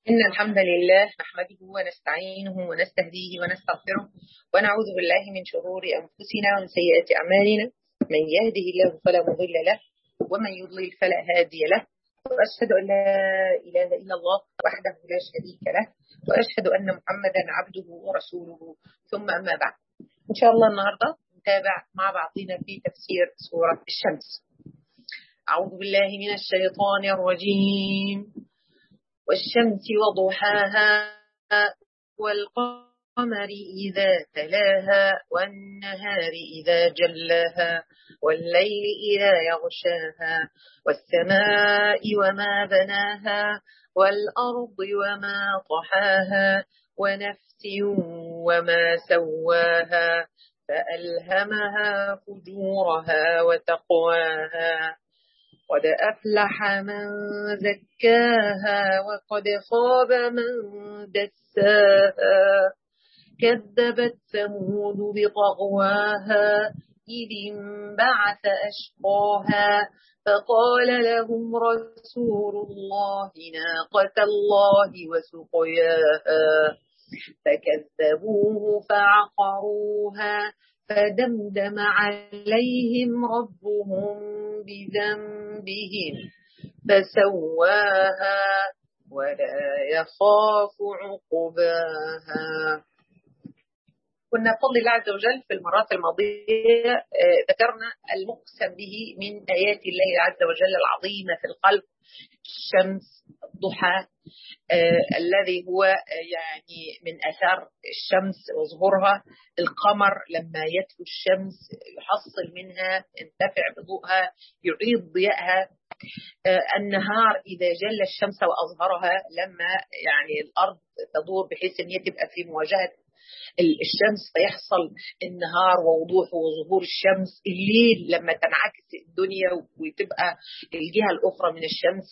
إن الحمد لله نحمده ونستعينه ونستهديه ونستغفره ونعوذ بالله من شرور أنفسنا ومن سيئات أعمالنا من يهده الله فلا مضل له ومن يضلل فلا هادي له وأشهد أن لا إله إلا الله وحده لا شريك له وأشهد أن محمدا عبده ورسوله ثم أما بعد إن شاء الله النهاردة نتابع مع بعضنا في تفسير سورة الشمس أعوذ بالله من الشيطان الرجيم والشمس وضحاها والقمر إذا تلاها والنهار إذا جلاها والليل إذا يغشاها والسماء وما بناها والأرض وما طحاها ونفس وما سواها فألهمها فجورها وتقواها قد أفلح من زكاها وقد خاب من دساها كذبت ثمود بطغواها إذ انبعث أشقاها فقال لهم رسول الله ناقة الله وسقياها فكذبوه فعقروها فدمدم عليهم ربهم بذنبهم فسواها ولا يخاف عقباها كنا بفضل الله عز وجل في المرات الماضية ذكرنا المقسم به من آيات الله عز وجل العظيمة في القلب الشمس الضحى آه الذي هو يعني من اثار الشمس وظهورها القمر لما يتلو الشمس يحصل منها ينتفع بضوءها يعيد ضيائها آه النهار اذا جل الشمس واظهرها لما يعني الارض تدور بحيث ان هي تبقى في مواجهه الشمس فيحصل النهار ووضوحه وظهور الشمس الليل لما تنعكس الدنيا وتبقى الجهة الأخرى من الشمس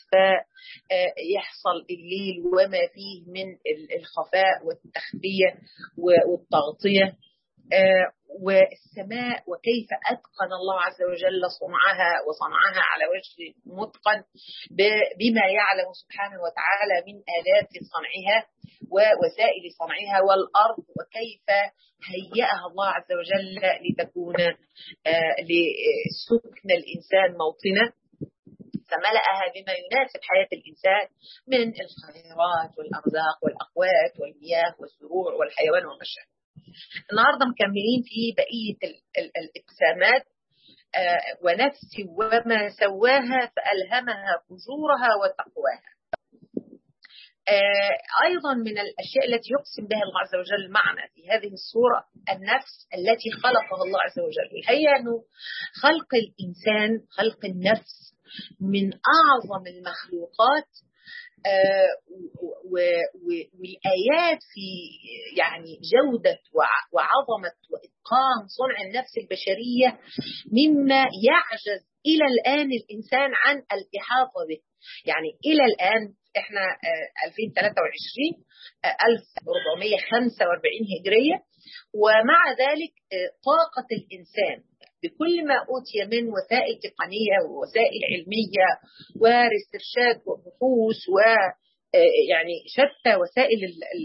فيحصل الليل وما فيه من الخفاء والتخفية والتغطية والسماء وكيف أتقن الله عز وجل صنعها وصنعها على وجه متقن بما يعلم سبحانه وتعالى من آلات صنعها ووسائل صنعها والأرض وكيف هيأها الله عز وجل لتكون لسكن الإنسان موطنة فملأها بما يناسب حياة الإنسان من الخيرات والأرزاق والأقوات والمياه والزروع والحيوان والبشر النهارده مكملين في بقيه الاقسامات آه ونفس وما سواها فالهمها فجورها وتقواها. آه ايضا من الاشياء التي يقسم بها الله عز وجل معنا في هذه الصوره النفس التي خلقها الله عز وجل، الحقيقه انه خلق الانسان خلق النفس من اعظم المخلوقات آه والآيات في يعني جودة وعظمة وإتقان صنع النفس البشرية مما يعجز إلى الآن الإنسان عن الإحاطة به يعني إلى الآن إحنا آه 2023 آه 1445 هجرية ومع ذلك طاقة الإنسان بكل ما أوتي من وسائل تقنية ووسائل علمية وريسيرشات وبحوث و يعني شتى وسائل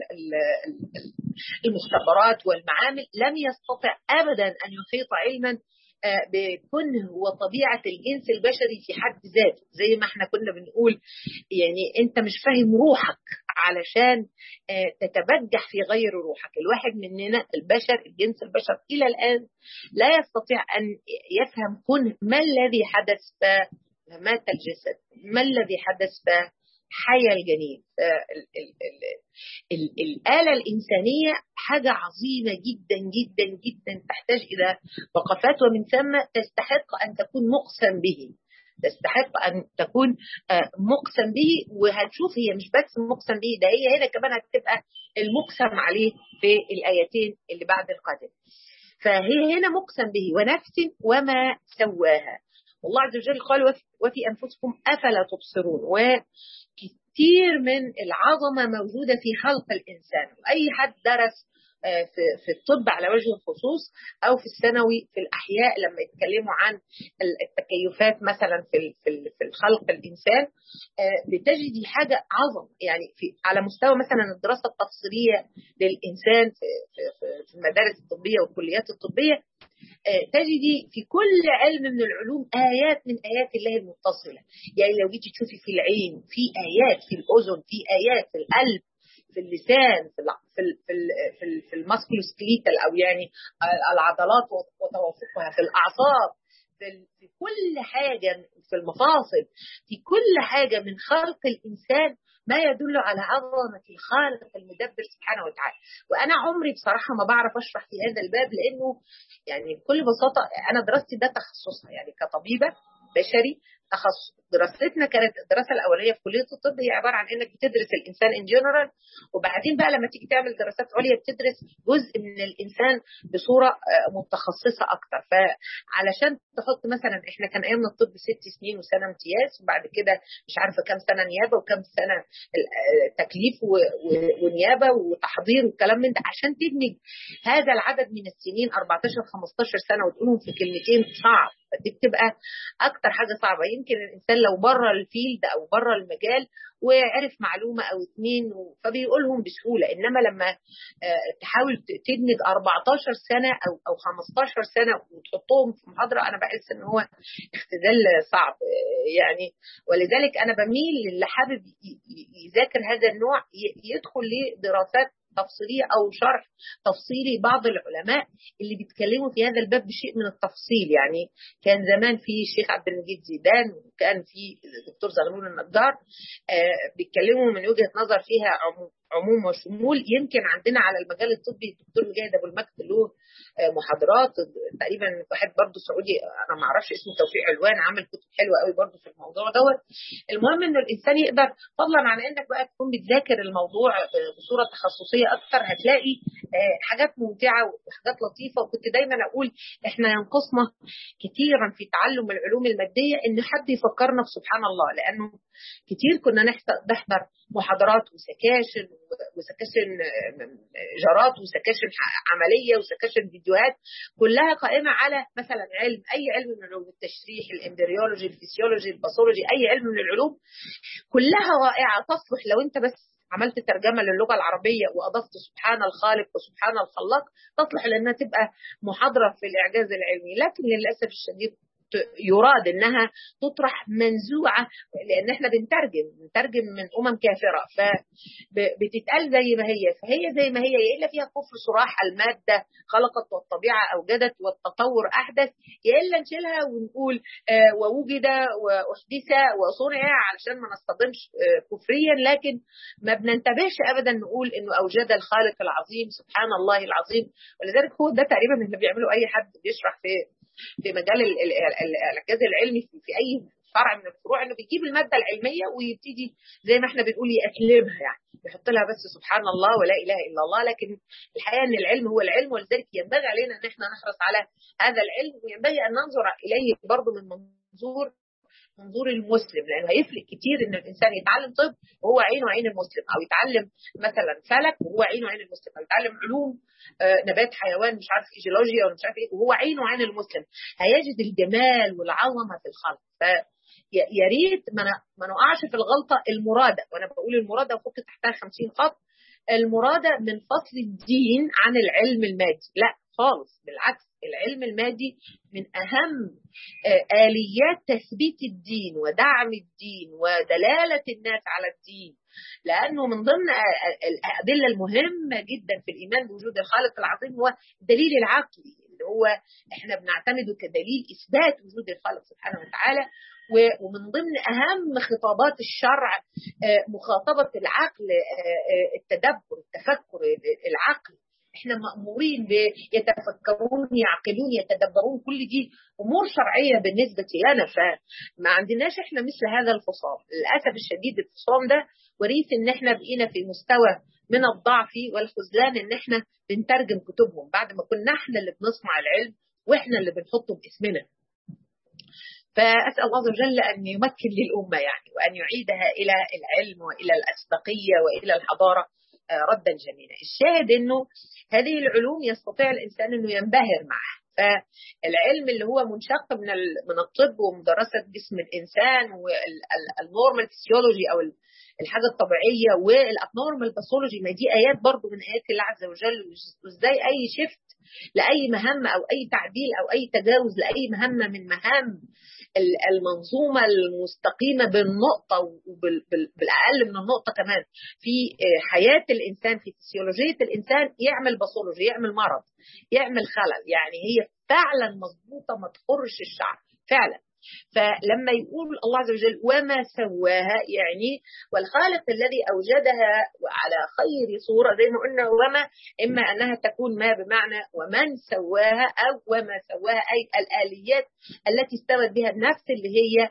المختبرات والمعامل لم يستطع ابدا ان يحيط علما بكنه وطبيعه الجنس البشري في حد ذاته زي ما احنا كنا بنقول يعني انت مش فاهم روحك علشان تتبجح في غير روحك الواحد مننا البشر الجنس البشر الى الان لا يستطيع ان يفهم كنه ما الذي حدث فمات الجسد ما الذي حدث ف حيا الجنين الآلة الإنسانية حاجة عظيمة جدا جدا جدا تحتاج إلى وقفات ومن ثم تستحق أن تكون مقسم به تستحق أن تكون مقسم به وهنشوف هي مش بس مقسم به ده هي هنا كمان هتبقى المقسم عليه في الآيتين اللي بعد القادم فهي هنا مقسم به ونفس وما سواها والله عز وجل قال وفي أنفسكم أفلا تبصرون وكثير من العظمة موجودة في خلق الإنسان وأي حد درس في في الطب على وجه الخصوص او في الثانوي في الاحياء لما يتكلموا عن التكيفات مثلا في في الخلق الانسان بتجدي حاجه عظم يعني في على مستوى مثلا الدراسه التفصيليه للانسان في في المدارس الطبيه والكليات الطبيه تجدي في كل علم من العلوم آيات من آيات الله المتصلة يعني لو جيتي تشوفي في العين في آيات في الأذن في آيات في القلب في اللسان في في في في الماسكولوسكليتال او يعني العضلات وتوافقها في الاعصاب في كل حاجه في المفاصل في كل حاجه من خلق الانسان ما يدل على عظمه الخالق المدبر سبحانه وتعالى وانا عمري بصراحه ما بعرف اشرح في هذا الباب لانه يعني بكل بساطه انا دراستي ده تخصصها يعني كطبيبه بشري تخصص دراستنا كانت الدراسه الاوليه في كليه الطب هي عباره عن انك بتدرس الانسان ان جنرال وبعدين بقى لما تيجي تعمل دراسات عليا بتدرس جزء من الانسان بصوره متخصصه اكتر فعلشان تحط مثلا احنا كان ايامنا الطب ست سنين وسنه امتياز وبعد كده مش عارفه كام سنه نيابه وكام سنه تكليف ونيابه وتحضير والكلام من ده عشان تدمج هذا العدد من السنين 14 15 سنه وتقولهم في كلمتين صعب دي بتبقى اكتر حاجه صعبه يمكن الانسان لو بره الفيلد او بره المجال وعرف معلومه او اثنين فبيقولهم بسهوله انما لما تحاول تدمج 14 سنه او او 15 سنه وتحطهم في محاضره انا بحس ان هو اختزال صعب يعني ولذلك انا بميل للي حابب يذاكر هذا النوع يدخل لدراسات تفصيليه او شرح تفصيلي بعض العلماء اللي بيتكلموا في هذا الباب بشيء من التفصيل يعني كان زمان في الشيخ عبد المجيد زيدان وكان في الدكتور زغلول النجار آه بيتكلموا من وجهه نظر فيها عموم عموم وشمول يمكن عندنا على المجال الطبي الدكتور مجاهد ابو المجد له محاضرات تقريبا واحد برضه سعودي انا ما اعرفش اسمه توفيق علوان عامل كتب حلوه قوي برضه في الموضوع دوت المهم انه الانسان يقدر فضلا عن انك بقى تكون بتذاكر الموضوع بصوره تخصصيه اكتر هتلاقي حاجات ممتعه وحاجات لطيفه وكنت دايما اقول احنا ينقصنا كثيرا في تعلم العلوم الماديه ان حد يفكرنا في سبحان الله لانه كتير كنا نحضر محاضرات وسكاشن وسكاشن جارات وسكاشن عمليه وسكاشن فيديوهات كلها قائمه على مثلا علم اي علم من علوم التشريح الامبريولوجي الفسيولوجي الباثولوجي اي علم من العلوم كلها رائعه تصلح لو انت بس عملت ترجمه للغه العربيه واضفت سبحان الخالق وسبحان الخلاق تصلح لانها تبقى محاضره في الاعجاز العلمي لكن للاسف الشديد يراد انها تطرح منزوعه لان احنا بنترجم بنترجم من امم كافره فبتتقال زي ما هي فهي زي ما هي يا الا فيها كفر صراح الماده خلقت والطبيعه اوجدت والتطور احدث يا الا نشيلها ونقول آه ووجد واحدث وصنع علشان ما نصطدمش آه كفريا لكن ما بننتبهش ابدا نقول انه اوجد الخالق العظيم سبحان الله العظيم ولذلك هو ده تقريبا اللي بيعمله اي حد بيشرح في في مجال الاعجاز العلمي في, في اي فرع من الفروع انه بيجيب الماده العلميه ويبتدي زي ما احنا بنقول يقلبها يعني يحط لها بس سبحان الله ولا اله الا الله لكن الحقيقه ان العلم هو العلم ولذلك ينبغي علينا ان احنا نحرص على هذا العلم وينبغي ان ننظر اليه برضه من منظور منظور المسلم لانه هيفرق كتير ان الانسان يتعلم طب وهو عينه عين المسلم او يتعلم مثلا فلك وهو عينه عين المسلم او يتعلم علوم نبات حيوان مش عارف جيولوجيا ولا مش عارف ايه وهو عينه عين المسلم هيجد الجمال والعظمه في الخلق ف يا ريت ما نقعش في الغلطه المراده وانا بقول المراده وفك تحتها 50 خط المراده من فصل الدين عن العلم المادي لا خالص بالعكس العلم المادي من أهم آليات تثبيت الدين ودعم الدين ودلالة الناس على الدين لأنه من ضمن الأدلة المهمة جدا في الإيمان بوجود الخالق العظيم هو الدليل العقلي اللي هو احنا بنعتمده كدليل إثبات وجود الخالق سبحانه وتعالى ومن ضمن أهم خطابات الشرع مخاطبة العقل التدبر التفكر العقل احنا مامورين بيتفكرون يعقلون يتدبرون كل دي امور شرعيه بالنسبه لنا فما عندناش احنا مثل هذا الفصام للاسف الشديد الفصام ده وريث ان احنا بقينا في مستوى من الضعف والخذلان ان احنا بنترجم كتبهم بعد ما كنا احنا اللي بنصنع العلم واحنا اللي بنحطه باسمنا فاسال الله عز وجل ان يمكن للامه يعني وان يعيدها الى العلم والى الاسبقيه والى الحضاره ردا جميلا الشاهد انه هذه العلوم يستطيع الانسان انه ينبهر معها فالعلم اللي هو منشق من من الطب ومدرسه جسم الانسان والنورمال فيسيولوجي او الحاجه الطبيعيه والابنورمال باثولوجي ما دي ايات برضو من ايات الله عز وجل وازاي اي شفت لاي مهمه او اي تعديل او اي تجاوز لاي مهمه من مهام المنظومه المستقيمه بالنقطه وبالاقل من النقطه كمان في حياه الانسان في فسيولوجيه الانسان يعمل باثولوجي يعمل مرض يعمل خلل يعني هي فعلا مظبوطه ما تخرش الشعر فعلا فلما يقول الله عز وجل وما سواها يعني والخالق الذي اوجدها على خير صوره زي ما قلنا وما اما انها تكون ما بمعنى ومن سواها او وما سواها اي الاليات التي استوت بها النفس اللي هي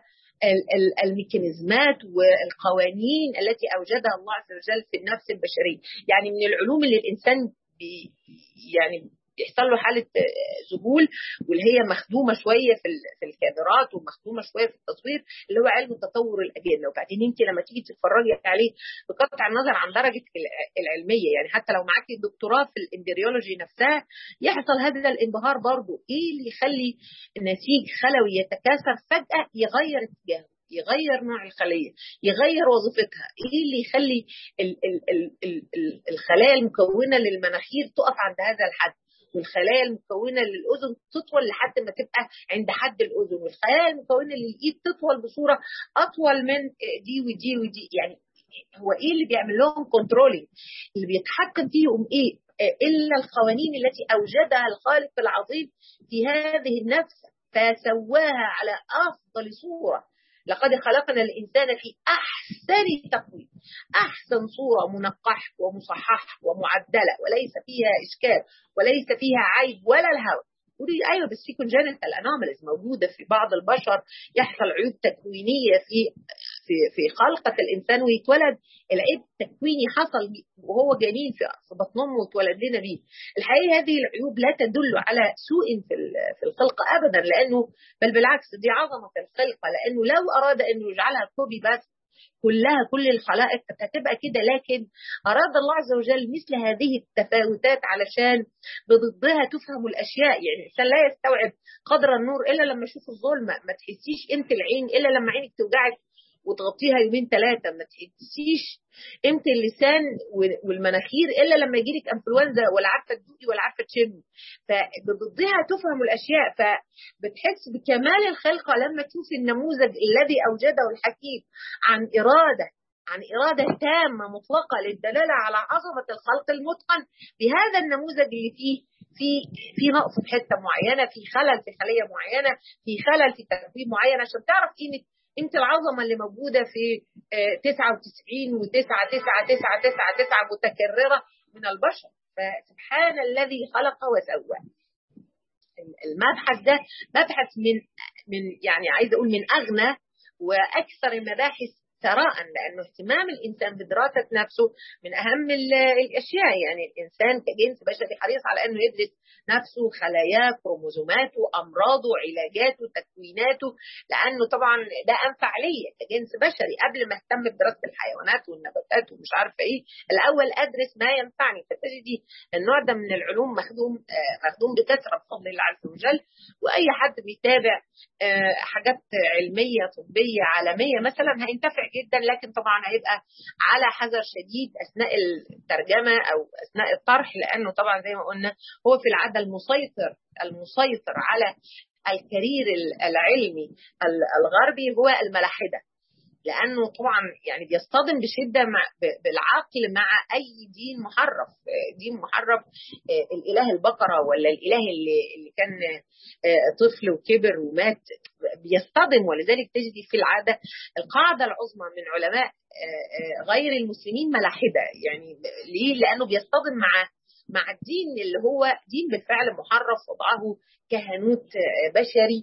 الميكانيزمات والقوانين التي اوجدها الله عز وجل في النفس البشريه، يعني من العلوم اللي الانسان بي يعني يحصل له حاله ذهول واللي هي مخدومه شويه في في الكاميرات ومخدومه شويه في التصوير اللي هو علم تطور الاجنه وبعدين انت لما تيجي تتفرجي عليه بقطع النظر عن درجه العلميه يعني حتى لو معاكي دكتوراه في الامبريولوجي نفسها يحصل هذا الانبهار برضه ايه اللي يخلي النسيج خلوي يتكاثر فجاه يغير اتجاهه يغير نوع الخليه يغير وظيفتها ايه اللي يخلي ال ال ال ال الخلايا المكونه للمناخير تقف عند هذا الحد والخلايا المكونه للاذن تطول لحد ما تبقى عند حد الاذن والخلايا المكونه للايد تطول بصوره اطول من دي ودي ودي يعني هو ايه اللي بيعمل لهم كنترولينج اللي بيتحكم فيهم ايه الا القوانين التي اوجدها الخالق العظيم في هذه النفس فسواها على افضل صوره لقد خلقنا الإنسان في أحسن تقويم أحسن صورة منقح ومصحح ومعدلة وليس فيها إشكال وليس فيها عيب ولا الهوى ودي ايوه بس في كونجنتال انوماليز موجوده في بعض البشر يحصل عيوب تكوينيه في في في خلقه الانسان ويتولد العيب التكويني حصل وهو جنين في بطن امه واتولد لنا بيه. الحقيقه هذه العيوب لا تدل على سوء في في الخلقه ابدا لانه بل بالعكس دي عظمه في الخلقه لانه لو اراد انه يجعلها كوبي بس كلها كل الخلائق هتبقى كده لكن أراد الله عز وجل مثل هذه التفاوتات علشان بضدها تفهم الأشياء يعني الإنسان لا يستوعب قدر النور إلا لما يشوف الظلمة ما تحسيش قيمة العين إلا لما عينك توجعك وتغطيها يومين ثلاثة ما تحسيش قيمة اللسان والمناخير إلا لما يجيلك أنفلونزا ولا عارفة تدوقي ولا عارفة تشمي فبضدها تفهم الأشياء فبتحس بكمال الخلقة لما تشوف النموذج الذي أوجده الحكيم عن إرادة عن إرادة تامة مطلقة للدلالة على عظمة الخلق المتقن بهذا النموذج اللي فيه في في نقص في حته معينه في خلل في خليه معينه في خلل في ترتيب معين عشان تعرف قيمه قيمه العظمه اللي موجوده في 99 و9 9 9 9 9 متكرره من البشر فسبحان الذي خلق وسوى المبحث ده مبحث من من يعني عايز اقول من اغنى واكثر المباحث ثراء لانه اهتمام الانسان بدراسه نفسه من اهم الاشياء يعني الانسان كجنس بشري حريص على انه يدرس نفسه خلاياه كروموزوماته امراضه علاجاته تكويناته لانه طبعا ده انفع ليا كجنس بشري قبل ما اهتم بدراسه الحيوانات والنباتات ومش عارفه ايه الاول ادرس ما ينفعني فتجدي النوع ده من العلوم مخدوم مخدوم بكثره بفضل الله عز وجل واي حد بيتابع حاجات علميه طبيه عالميه مثلا هينتفع جدا لكن طبعا هيبقى على حذر شديد اثناء الترجمه او اثناء الطرح لانه طبعا زي ما قلنا هو في العاده المسيطر المسيطر على الكارير العلمي الغربي هو الملاحده لانه طبعا يعني بيصطدم بشده مع بالعقل مع اي دين محرف دين محرف الاله البقره ولا الاله اللي, اللي كان طفل وكبر ومات بيصطدم ولذلك تجدي في العاده القاعده العظمى من علماء غير المسلمين ملاحده يعني ليه؟ لانه بيصطدم مع مع الدين اللي هو دين بالفعل محرف وضعه كهنوت بشري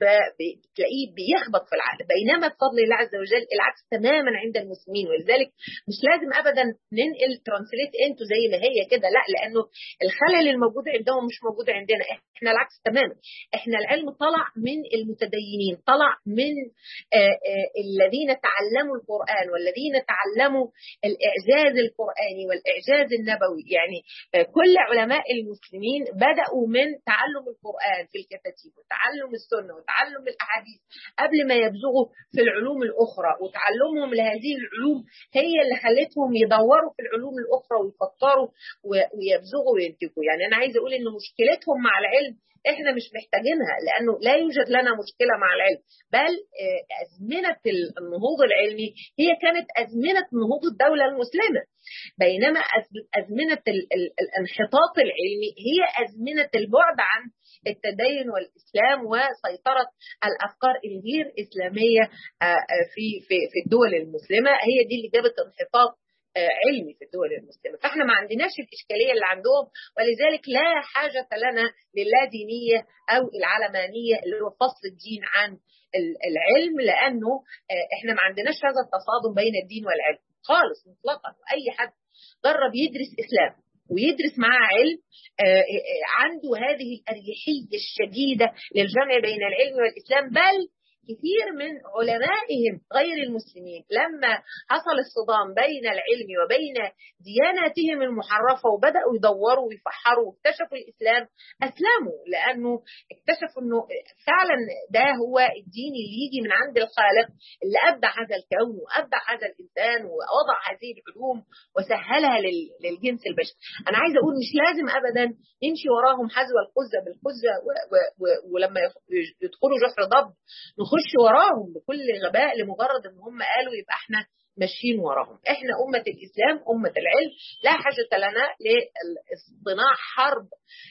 فتلاقيه بيخبط في العقل بينما بفضل الله عز وجل العكس تماما عند المسلمين ولذلك مش لازم ابدا ننقل ترانسليت انتو زي ما هي كده لا لانه الخلل الموجود عندهم مش موجود عندنا احنا العكس تماما احنا العلم طلع من المتدينين طلع من آآ آآ الذين تعلموا القران والذين تعلموا الاعجاز القراني والاعجاز النبوي يعني كل علماء المسلمين بداوا من تعلم القران في الكتاتيب وتعلم السنه وتعلم الاحاديث قبل ما يبزغوا في العلوم الاخرى وتعلمهم لهذه العلوم هي اللي خلتهم يدوروا في العلوم الاخرى ويفكروا ويبزغوا وينتجوا يعني انا عايزه اقول ان مشكلتهم مع العلم احنا مش محتاجينها لانه لا يوجد لنا مشكله مع العلم بل ازمنه النهوض العلمي هي كانت ازمنه نهوض الدوله المسلمه بينما ازمنه الانحطاط العلمي هي ازمنه البعد عن التدين والاسلام وسيطره الافكار الغير اسلاميه في في في الدول المسلمه هي دي اللي جابت انحطاط علمي في الدول المسلمه، فاحنا ما عندناش الاشكاليه اللي عندهم ولذلك لا حاجه لنا للادينيه او العلمانيه اللي هو فصل الدين عن العلم لانه احنا ما عندناش هذا التصادم بين الدين والعلم خالص مطلقا واي حد جرب يدرس اسلام ويدرس معاه علم عنده هذه الاريحيه الشديده للجمع بين العلم والاسلام بل كثير من علمائهم غير المسلمين لما حصل الصدام بين العلم وبين دياناتهم المحرفه وبداوا يدوروا ويفحروا واكتشفوا الاسلام اسلموا لانه اكتشفوا انه فعلا ده هو الدين اللي يجي من عند الخالق اللي ابدع هذا الكون وابدع هذا الانسان ووضع هذه العلوم وسهلها للجنس البشري. انا عايزه اقول مش لازم ابدا نمشي وراهم حذو القزه بالقزه ولما يدخلوا جحر ضب نخش وراهم بكل غباء لمجرد ان هم قالوا يبقى احنا ماشيين وراهم احنا أمة الإسلام أمة العلم لا حاجة لنا لاصطناع حرب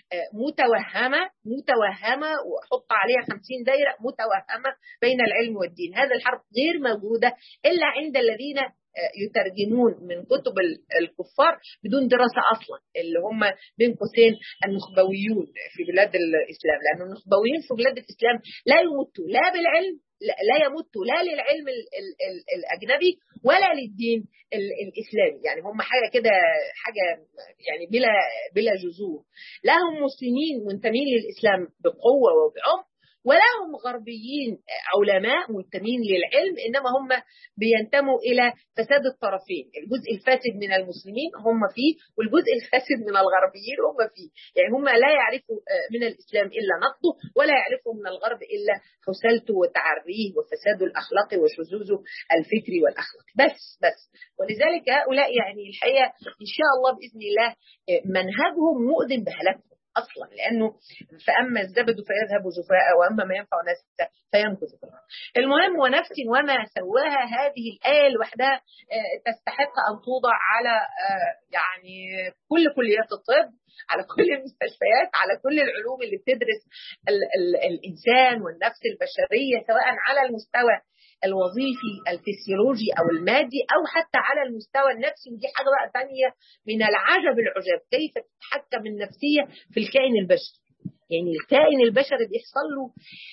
متوهمة متوهمة وحط عليها خمسين دايرة متوهمة بين العلم والدين هذا الحرب غير موجودة إلا عند الذين يترجمون من كتب الكفار بدون دراسة أصلا اللي هم بين قوسين النخبويون في بلاد الإسلام لأن النخبويين في بلاد الإسلام لا يمتوا لا بالعلم لا يمتوا لا للعلم ال ال ال الأجنبي ولا للدين الإسلامي يعني هم حاجة كده حاجة يعني بلا بلا جذور لا هم مسلمين منتمين للإسلام بقوة وبعمق ولا هم غربيين علماء منتمين للعلم انما هم بينتموا الى فساد الطرفين، الجزء الفاسد من المسلمين هم فيه والجزء الفاسد من الغربيين هم فيه، يعني هم لا يعرفوا من الاسلام الا نقده ولا يعرفوا من الغرب الا حسالته وتعريه وفساده الاخلاقي وشذوذه الفكري والاخلاقي، بس بس ولذلك هؤلاء يعني الحقيقه ان شاء الله باذن الله منهجهم مؤذن بهلاكهم. اصلا لانه فاما الزبد فيذهب جفاء واما ما ينفع الناس فيمكث في الارض. المهم ونفس وما سواها هذه الايه لوحدها تستحق ان توضع على يعني كل كليات الطب على كل المستشفيات على كل العلوم اللي بتدرس ال ال الانسان والنفس البشريه سواء على المستوى الوظيفي الفسيولوجي او المادي او حتى على المستوى النفسي ودي حاجه بقى ثانيه من العجب العجاب كيف تتحكم النفسيه في الكائن البشري يعني الكائن البشري بيحصل له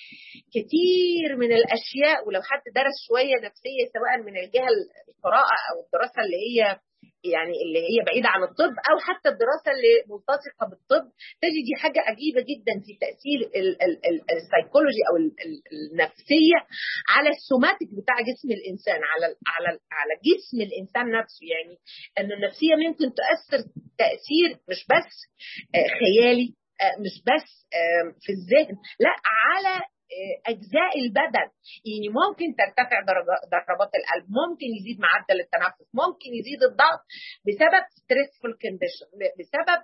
كثير من الاشياء ولو حد درس شويه نفسيه سواء من الجهه القراءه او الدراسه اللي هي يعني اللي هي بعيده عن الطب او حتى الدراسه اللي ملتصقه بالطب تجد دي حاجه عجيبه جدا في تاثير السيكولوجي او النفسيه على السوماتيك بتاع جسم الانسان على على على جسم الانسان نفسه يعني ان النفسيه ممكن تاثر تاثير مش بس خيالي مش بس في الذهن لا على اجزاء البدن يعني ممكن ترتفع ضربات القلب ممكن يزيد معدل التنفس ممكن يزيد الضغط بسبب ستريسفول كونديشن بسبب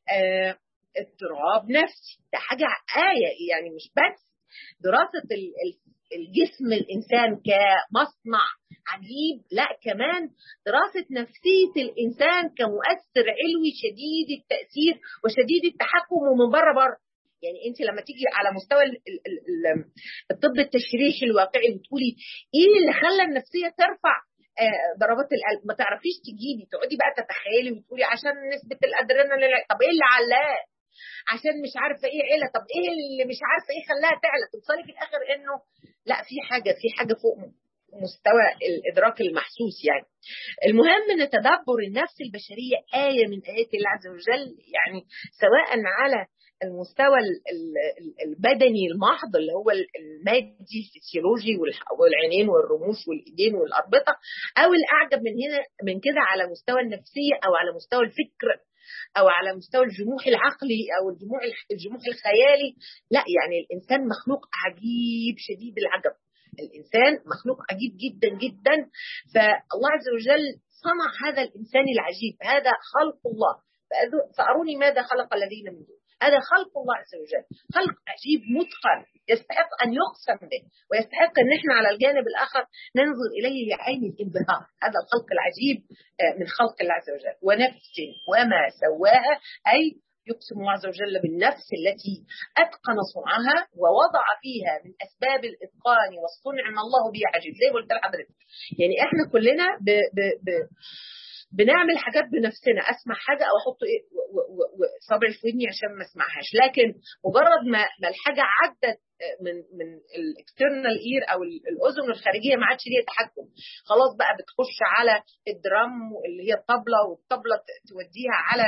اضطراب نفسي ده حاجه آية يعني مش بس دراسة الجسم الإنسان كمصنع عجيب لا كمان دراسة نفسية الإنسان كمؤثر علوي شديد التأثير وشديد التحكم ومن بره بره يعني انت لما تيجي على مستوى ال ال ال الطب التشريحي الواقعي وتقولي ايه اللي خلى النفسيه ترفع ضربات القلب ما تعرفيش تجيبي تقعدي بقى تتخيلي وتقولي عشان نسبه الادرينالين طب ايه اللي علاه عشان مش عارفه ايه عيله طب ايه اللي مش عارفه ايه خلاها تعلى توصلي في الاخر انه لا في حاجه في حاجه فوق مستوى الادراك المحسوس يعني المهم ان تدبر النفس البشريه ايه من ايات الله عز وجل يعني سواء على المستوى البدني المحض اللي هو المادي الفسيولوجي والعينين والرموش والايدين والاربطه او الاعجب من هنا من كده على مستوى النفسيه او على مستوى الفكر او على مستوى الجموح العقلي او الجموح الجموح الخيالي لا يعني الانسان مخلوق عجيب شديد العجب الانسان مخلوق عجيب جدا جدا فالله عز وجل صنع هذا الانسان العجيب هذا خلق الله فاروني ماذا خلق الذين من دون هذا خلق الله عز وجل خلق عجيب متقن يستحق أن يقسم به ويستحق أن احنا على الجانب الآخر ننظر إليه بعين الانبهار هذا الخلق العجيب من خلق الله عز وجل ونفس وما سواها أي يقسم الله عز وجل بالنفس التي أتقن صنعها ووضع فيها من أسباب الإتقان والصنع ما الله به عجيب زي ما قلت لحضرتك يعني إحنا كلنا ب ب ب بنعمل حاجات بنفسنا اسمع حاجه او احط ايه صبعي في ودني عشان ما اسمعهاش لكن مجرد ما ما الحاجه عدت من من الاكسترنال اير او الاذن الخارجيه ما عادش ليها تحكم خلاص بقى بتخش على الدرام اللي هي الطبله والطبله توديها على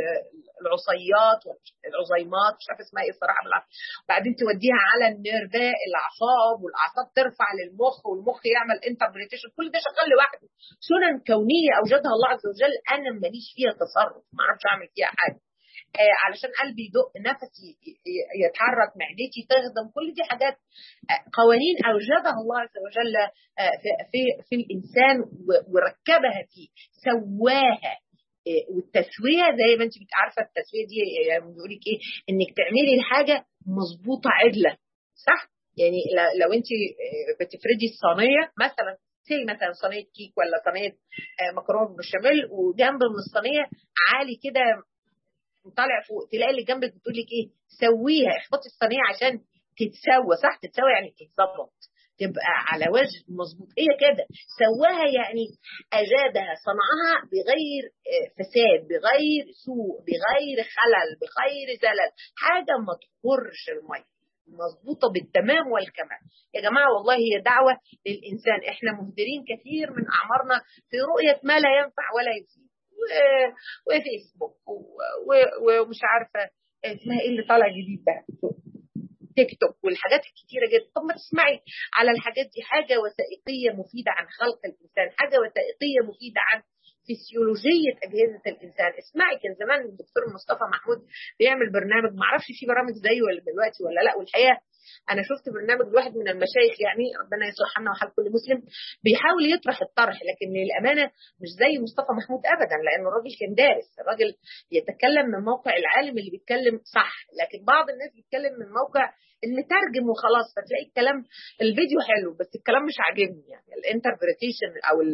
العصيات العظيمات مش عارفه اسمها ايه الصراحه بالعربي وبعدين توديها على النيرفاء الاعصاب والاعصاب ترفع للمخ والمخ يعمل انتربريتيشن كل ده شغال لوحده سنن كونيه اوجدها الله عز وجل انا ماليش فيها تصرف ما اعرفش اعمل فيها حاجه آه علشان قلبي يدق نفسي يتحرك معدتي تهضم كل دي حاجات آه قوانين اوجدها الله عز وجل آه في في في الانسان وركبها فيه سواها والتسويه زي ما انت عارفه التسويه دي يعني بيقول لك ايه انك تعملي الحاجه مظبوطه عدله صح يعني لو انت بتفردي الصينيه مثلا زي مثلا صينيه كيك ولا صينيه مكرونه بالبشاميل وجنب من الصينيه عالي كده طالع فوق تلاقي اللي جنبك بتقول لك ايه سويها اخبطي الصينيه عشان تتسوى صح تتسوى يعني تتظبط تبقى على وجه مظبوط هي كده سواها يعني اجادها صنعها بغير فساد بغير سوء بغير خلل بغير زلل حاجه ما تخرش الميه مظبوطة بالتمام والكمال يا جماعة والله هي دعوة للإنسان إحنا مهدرين كثير من أعمارنا في رؤية ما لا ينفع ولا يفيد وفيسبوك ومش عارفة اسمها إيه اللي طالع جديد ده تيك توك والحاجات الكتيرة جدا طب ما تسمعي على الحاجات دي حاجة وثائقية مفيدة عن خلق الإنسان حاجة وثائقية مفيدة عن فسيولوجية أجهزة الإنسان اسمعي كان زمان الدكتور مصطفى محمود بيعمل برنامج معرفش في برامج زيه ولا دلوقتي ولا لا والحقيقة أنا شفت برنامج لواحد من المشايخ يعني ربنا يصلح لنا وحال كل مسلم بيحاول يطرح الطرح لكن للأمانة مش زي مصطفى محمود أبدا لأن الراجل كان دارس الراجل يتكلم من موقع العالم اللي بيتكلم صح لكن بعض الناس بيتكلم من موقع اللي ترجم وخلاص فتلاقي الكلام الفيديو حلو بس الكلام مش عاجبني يعني الانتربريتيشن او ال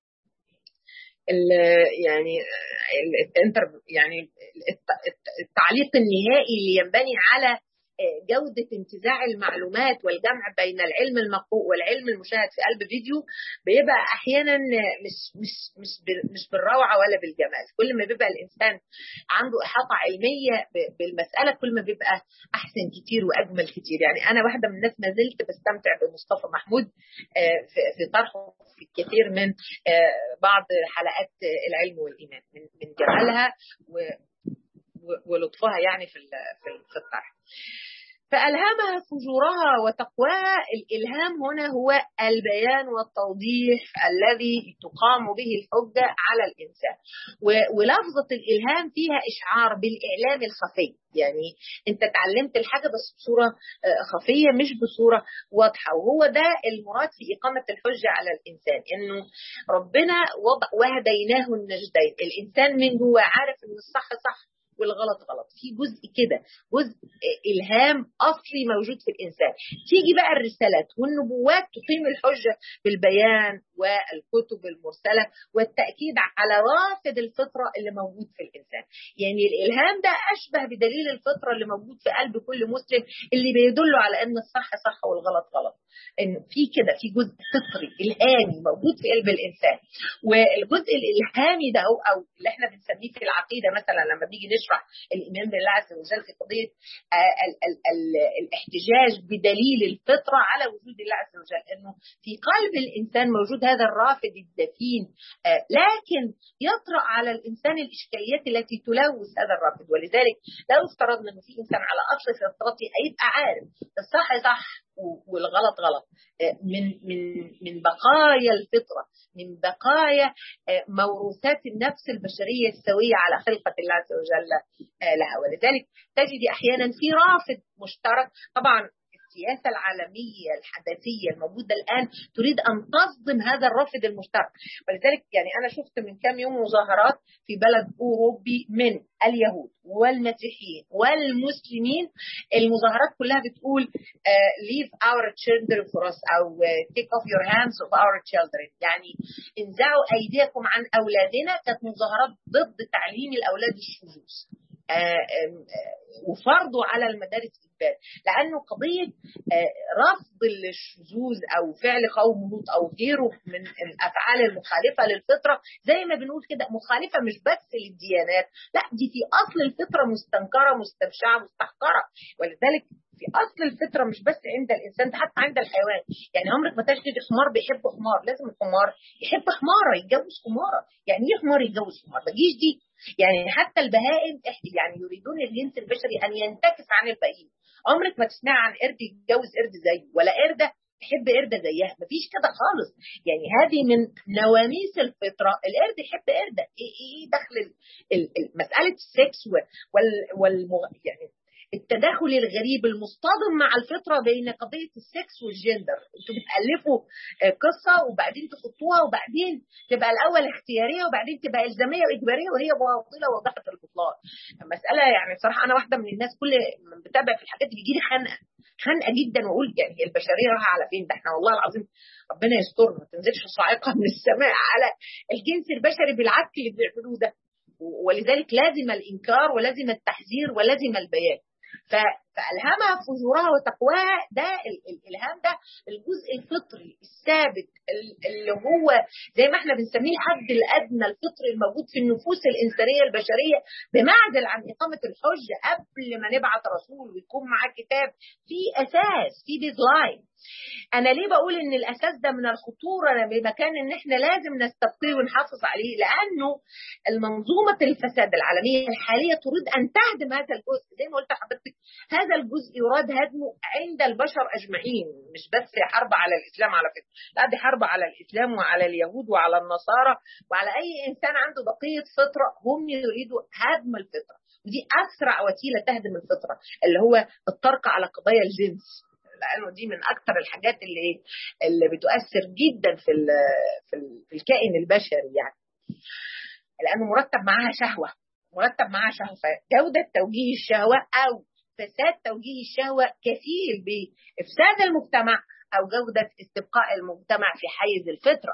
ال يعني الانتر يعني التعليق النهائي اللي ينبني على جودة انتزاع المعلومات والجمع بين العلم المقروء والعلم المشاهد في قلب فيديو بيبقى احيانا مش مش مش مش بالروعه ولا بالجمال، كل ما بيبقى الانسان عنده احاطه علميه بالمساله كل ما بيبقى احسن كتير واجمل كتير، يعني انا واحده من الناس ما زلت بستمتع بمصطفى محمود في طرحه في الكثير من بعض حلقات العلم والايمان من جمالها ولطفها يعني في في الطرح. فألهمها فجورها وتقواها الإلهام هنا هو البيان والتوضيح الذي تقام به الحجة على الإنسان ولفظة الإلهام فيها إشعار بالإعلام الخفي يعني أنت تعلمت الحاجة بس بصورة خفية مش بصورة واضحة وهو ده المراد في إقامة الحجة على الإنسان إنه ربنا وضع وهديناه النجدين الإنسان من هو عارف إن الصح صح والغلط غلط في جزء كده جزء الهام اصلي موجود في الانسان تيجي بقى الرسالات والنبوات تقيم الحجه بالبيان والكتب المرسله والتاكيد على رافد الفطره اللي موجود في الانسان يعني الالهام ده اشبه بدليل الفطره اللي موجود في قلب كل مسلم اللي بيدل على ان الصح صح والغلط غلط ان في كده في جزء فطري الهامي موجود في قلب الانسان والجزء الالهامي ده او اللي احنا بنسميه في العقيده مثلا لما بنيجي نشرح بيشرح الايمان بالله عز وجل في قضيه آه، ال ال ال الاحتجاج بدليل الفطره على وجود الله عز وجل انه في قلب الانسان موجود هذا الرافد الدفين آه، لكن يطرا على الانسان الاشكاليات التي تلوث هذا الرافد ولذلك لو افترضنا ان في انسان على اصل فطرته هيبقى عارف الصح صح والغلط غلط آه، من من من بقايا الفطره من بقايا آه، موروثات النفس البشريه السويه على خلقه الله عز وجل آه، لها ولذلك تجد احيانا في رافد مشترك طبعا السياسة العالمية الحداثية الموجودة الآن تريد أن تصدم هذا الرافد المشترك ولذلك يعني أنا شفت من كم يوم مظاهرات في بلد أوروبي من اليهود والمسيحيين والمسلمين المظاهرات كلها بتقول uh, leave our children for us أو uh, take off your hands of our children يعني انزعوا أيديكم عن أولادنا كانت مظاهرات ضد تعليم الأولاد الشذوذ وفرضه على المدارس الإجباري لأنه قضية رفض الشذوذ أو فعل قوم لوط أو غيره من الأفعال المخالفة للفطرة زي ما بنقول كده مخالفة مش بس للديانات لا دي في أصل الفطرة مستنكرة مستبشعة مستحقرة ولذلك في اصل الفطره مش بس عند الانسان ده حتى عند الحيوان يعني عمرك ما تجد حمار بيحب حمار لازم الحمار يحب حماره يتجوز حماره يعني ايه حمار يتجوز حمار ما تجيش دي يعني حتى البهائم يعني يريدون الجنس البشري ان ينتكس عن البهيم عمرك ما تسمع عن قرد يتجوز قرد زيه ولا قرده تحب قرده زيها مفيش كده خالص يعني هذه من نواميس الفطره القرد يحب قرده ايه ايه دخل مساله السكس وال, وال يعني التداخل الغريب المصطدم مع الفطره بين قضيه السكس والجندر انتوا بتالفوا قصه وبعدين تحطوها وبعدين تبقى الاول اختياريه وبعدين تبقى الزاميه واجباريه وهي باطله واضحه البطلان المساله يعني بصراحه انا واحده من الناس كل من بتابع في الحاجات بيجي لي خنقه خنقه جدا واقول يعني البشريه رايحه على فين ده احنا والله العظيم ربنا يسترنا ما تنزلش صاعقه من السماء على الجنس البشري بالعك اللي بيعملوه ده ولذلك لازم الانكار ولازم التحذير ولازم البيان فألهمها فجورها وتقواها ده الإلهام ده الجزء الفطري الثابت اللي هو زي ما احنا بنسميه الحد الأدنى الفطري الموجود في النفوس الإنسانية البشرية بمعزل عن إقامة الحجة قبل ما نبعت رسول ويكون معاه كتاب في أساس في ديزلاين انا ليه بقول ان الاساس ده من الخطوره بمكان ان احنا لازم نستبقيه ونحافظ عليه لانه المنظومه الفساد العالميه الحاليه تريد ان تهدم هذا الجزء زي ما قلت لحضرتك هذا الجزء يراد هدمه عند البشر اجمعين مش بس حرب على الاسلام على فكره لا دي حرب على الاسلام وعلى اليهود وعلى النصارى وعلى اي انسان عنده بقيه فطره هم يريدوا هدم الفطره ودي اسرع وسيله تهدم الفطره اللي هو الطرق على قضايا الجنس لانه دي من اكثر الحاجات اللي اللي بتؤثر جدا في ال في, ال في الكائن البشري يعني لانه مرتب معاها شهوه مرتب معاها شهوه فجوده توجيه الشهوه او فساد توجيه الشهوه كفيل بافساد المجتمع او جوده استبقاء المجتمع في حيز الفطره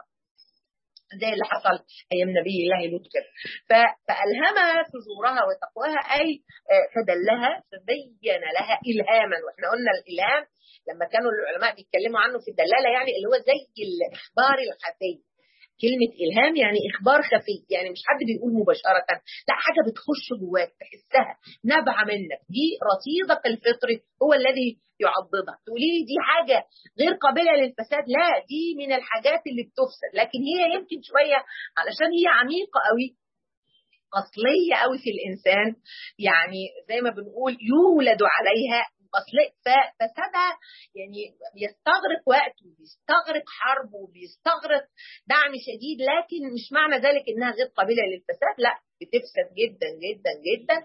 زي اللي حصل ايام نبي الله لوط كده فالهمها فجورها وتقواها اي فدلها فبين لها الهاما واحنا قلنا الالهام لما كانوا العلماء بيتكلموا عنه في الدلاله يعني اللي هو زي الاخبار الخفي كلمة إلهام يعني إخبار خفي يعني مش حد بيقول مباشرة لا حاجة بتخش جواك تحسها نابعة منك دي رصيدك الفطري هو الذي يعضدها تقولي لي دي حاجة غير قابلة للفساد لا دي من الحاجات اللي بتفسد لكن هي يمكن شوية علشان هي عميقة قوي أصلية قوي في الإنسان يعني زي ما بنقول يولد عليها اصل فسادها يعني بيستغرق وقت وبيستغرق حرب وبيستغرق دعم شديد لكن مش معنى ذلك انها غير قابله للفساد لا بتفسد جدا جدا جدا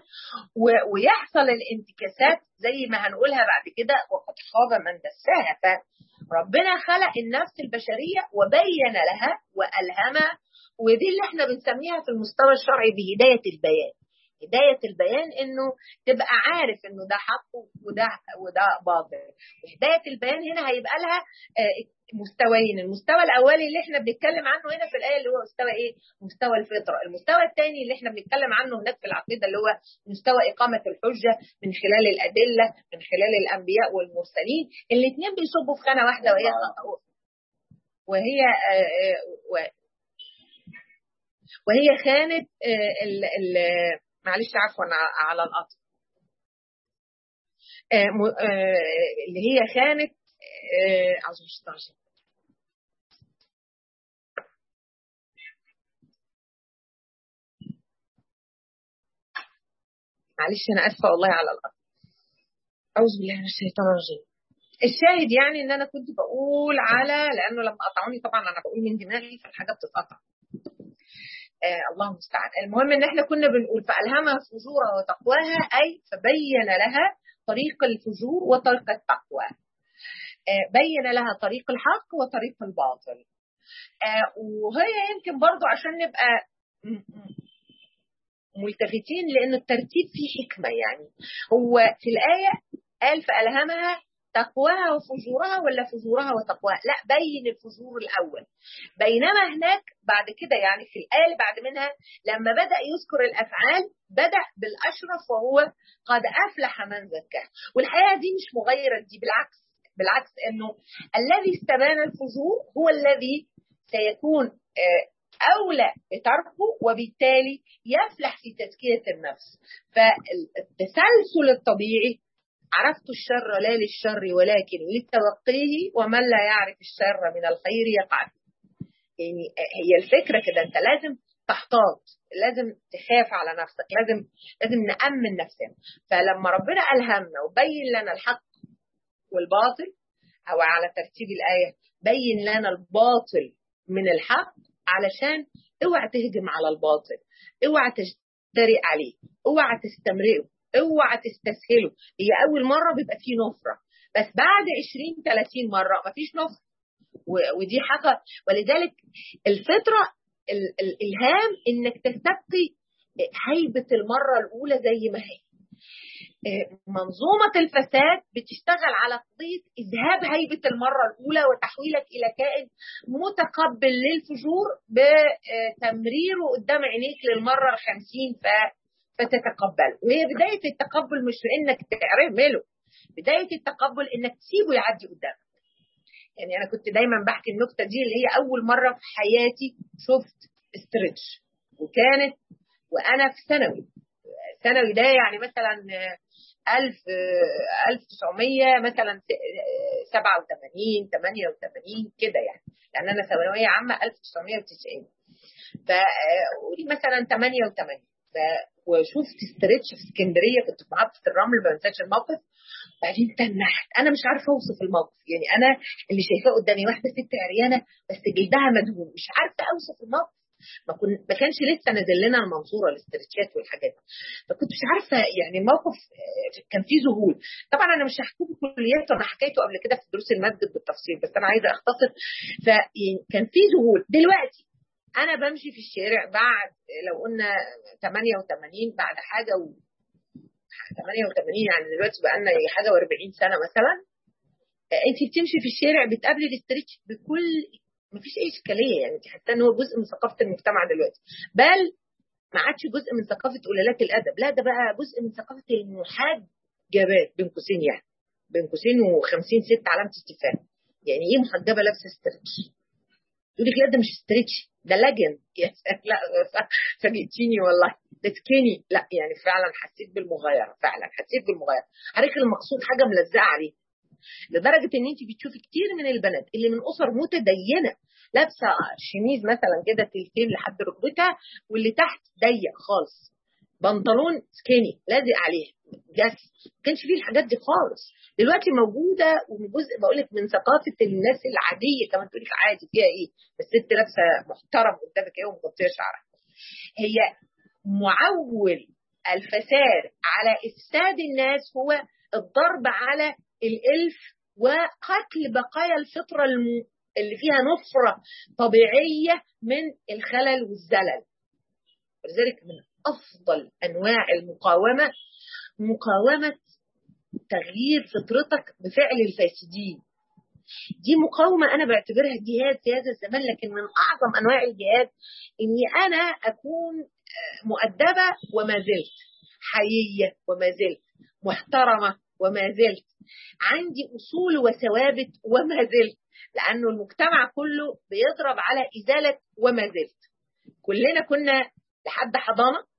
ويحصل الانتكاسات زي ما هنقولها بعد كده وقد خاب من دساها فربنا خلق النفس البشريه وبين لها والهمها ودي اللي احنا بنسميها في المستوى الشرعي بهدايه البيان هداية البيان انه تبقى عارف انه ده حق وده وده باطل هداية البيان هنا هيبقى لها مستويين المستوى الاولي اللي احنا بنتكلم عنه هنا في الايه اللي هو مستوى ايه مستوى الفطره المستوى الثاني اللي احنا بنتكلم عنه هناك في العقيده اللي هو مستوى اقامه الحجه من خلال الادله من خلال الانبياء والمرسلين الاثنين بيصبوا في خانه واحده وهي وهي وهي خانه ال ال معلش عفوا على القطع آه آه اللي هي كانت أعوذ بالله معلش انا اسفه والله على الارض اعوذ بالله من الشيطان الرجيم الشاهد يعني ان انا كنت بقول على لانه لما قطعوني طبعا انا بقول من دماغي فالحاجه بتتقطع آه الله المستعان المهم ان احنا كنا بنقول فالهمها فجورها وتقواها اي فبين لها طريق الفجور وطريق التقوى آه بين لها طريق الحق وطريق الباطل آه وهي يمكن برضو عشان نبقى ملتفتين لأن الترتيب فيه حكمة يعني هو في الآية قال فألهمها تقواها وفجورها ولا فجورها وتقواها لا بين الفجور الأول بينما هناك بعد كده يعني في الآية اللي بعد منها لما بدأ يذكر الأفعال بدأ بالأشرف وهو قد أفلح من زكاه والحقيقة دي مش مغيرة دي بالعكس بالعكس أنه الذي استبان الفجور هو الذي سيكون أولى بتركه وبالتالي يفلح في تزكية النفس فالتسلسل الطبيعي عرفت الشر لا للشر ولكن لتوقيه ومن لا يعرف الشر من الخير يقع يعني هي الفكرة كده أنت لازم تحتاط لازم تخاف على نفسك لازم لازم نأمن نفسنا فلما ربنا ألهمنا وبين لنا الحق والباطل أو على ترتيب الآية بين لنا الباطل من الحق علشان اوعى تهجم على الباطل اوعى تجترئ عليه اوعى تستمرئه اوعى تستسهله هي اول مره بيبقى فيه نفره بس بعد 20 30 مره مفيش نفره ودي حاجه ولذلك الفطره الالهام انك تستبقي هيبه المره الاولى زي ما هي منظومة الفساد بتشتغل على قضية إذهاب هيبة المرة الأولى وتحويلك إلى كائن متقبل للفجور بتمريره قدام عينيك للمرة الخمسين فتتقبل وهي بداية التقبل مش في إنك تعمله بداية التقبل إنك تسيبه يعدي قدامك يعني أنا كنت دايما بحكي النكتة دي اللي هي أول مرة في حياتي شفت استرتش وكانت وأنا في ثانوي ثانوي ده يعني مثلا 1000 1900 مثلا 87 88 كده يعني لان انا ثانويه عامه 1990 فقولي مثلا 88 ف وشفت استرتش في اسكندريه كنت في محطه الرمل ما بنساش الموقف بعدين تنحت انا مش عارفه اوصف الموقف يعني انا اللي شايفاه قدامي واحده ست عريانه بس جلدها مدهون مش عارفه اوصف الموقف ما, كن... ما كانش لسه نازل لنا المنصوره الاسترتشات والحاجات دي فكنت مش عارفه يعني الموقف كان فيه ذهول طبعا انا مش هحكي لكم كليات انا حكيته قبل كده في دروس المسجد بالتفصيل بس انا عايزه اختصر فكان فيه ذهول دلوقتي انا بمشي في الشارع بعد لو قلنا 88 بعد حاجه و 88 يعني دلوقتي بقى لنا حاجه و40 سنه مثلا انت بتمشي في الشارع بتقابلي الاسترتش بكل ما فيش اي اشكاليه يعني انت حاسه ان هو جزء من ثقافه المجتمع دلوقتي بل ما عادش جزء من ثقافه قلالات الادب لا ده بقى جزء من ثقافه المحجبات بين قوسين يعني بين قوسين و50 ست علامه استفهام يعني ايه محجبه لابسه ستريتش تقول لك لا ده مش ستريتش ده لاجن لا فاجئتيني والله ده سكيني لا يعني فعلا حسيت بالمغايره فعلا حسيت بالمغايره حضرتك المقصود حاجه ملزقه عليه لدرجه ان انت بتشوفي كتير من البنات اللي من اسر متدينه لابسه شميز مثلا كده تلتين لحد ركبتها واللي تحت ضيق خالص بنطلون سكيني لازق عليه جس ما كانش فيه الحاجات دي خالص دلوقتي موجوده وجزء بقول لك من ثقافه الناس العاديه كمان تقول لك عادي فيها ايه بس الست لابسه محترم قدامك ايه ومغطيه شعرها هي معول الفساد على افساد الناس هو الضرب على الالف وقتل بقايا الفطره اللي فيها نفره طبيعيه من الخلل والزلل ولذلك من افضل انواع المقاومه مقاومه تغيير فطرتك بفعل الفاسدين دي مقاومه انا بعتبرها جهاد في هذا الزمان لكن من اعظم انواع الجهاد اني انا اكون مؤدبه وما زلت حييه وما زلت محترمه وما زلت عندي اصول وثوابت وما زلت لانه المجتمع كله بيضرب على ازاله وما زلت كلنا كنا لحد حضانه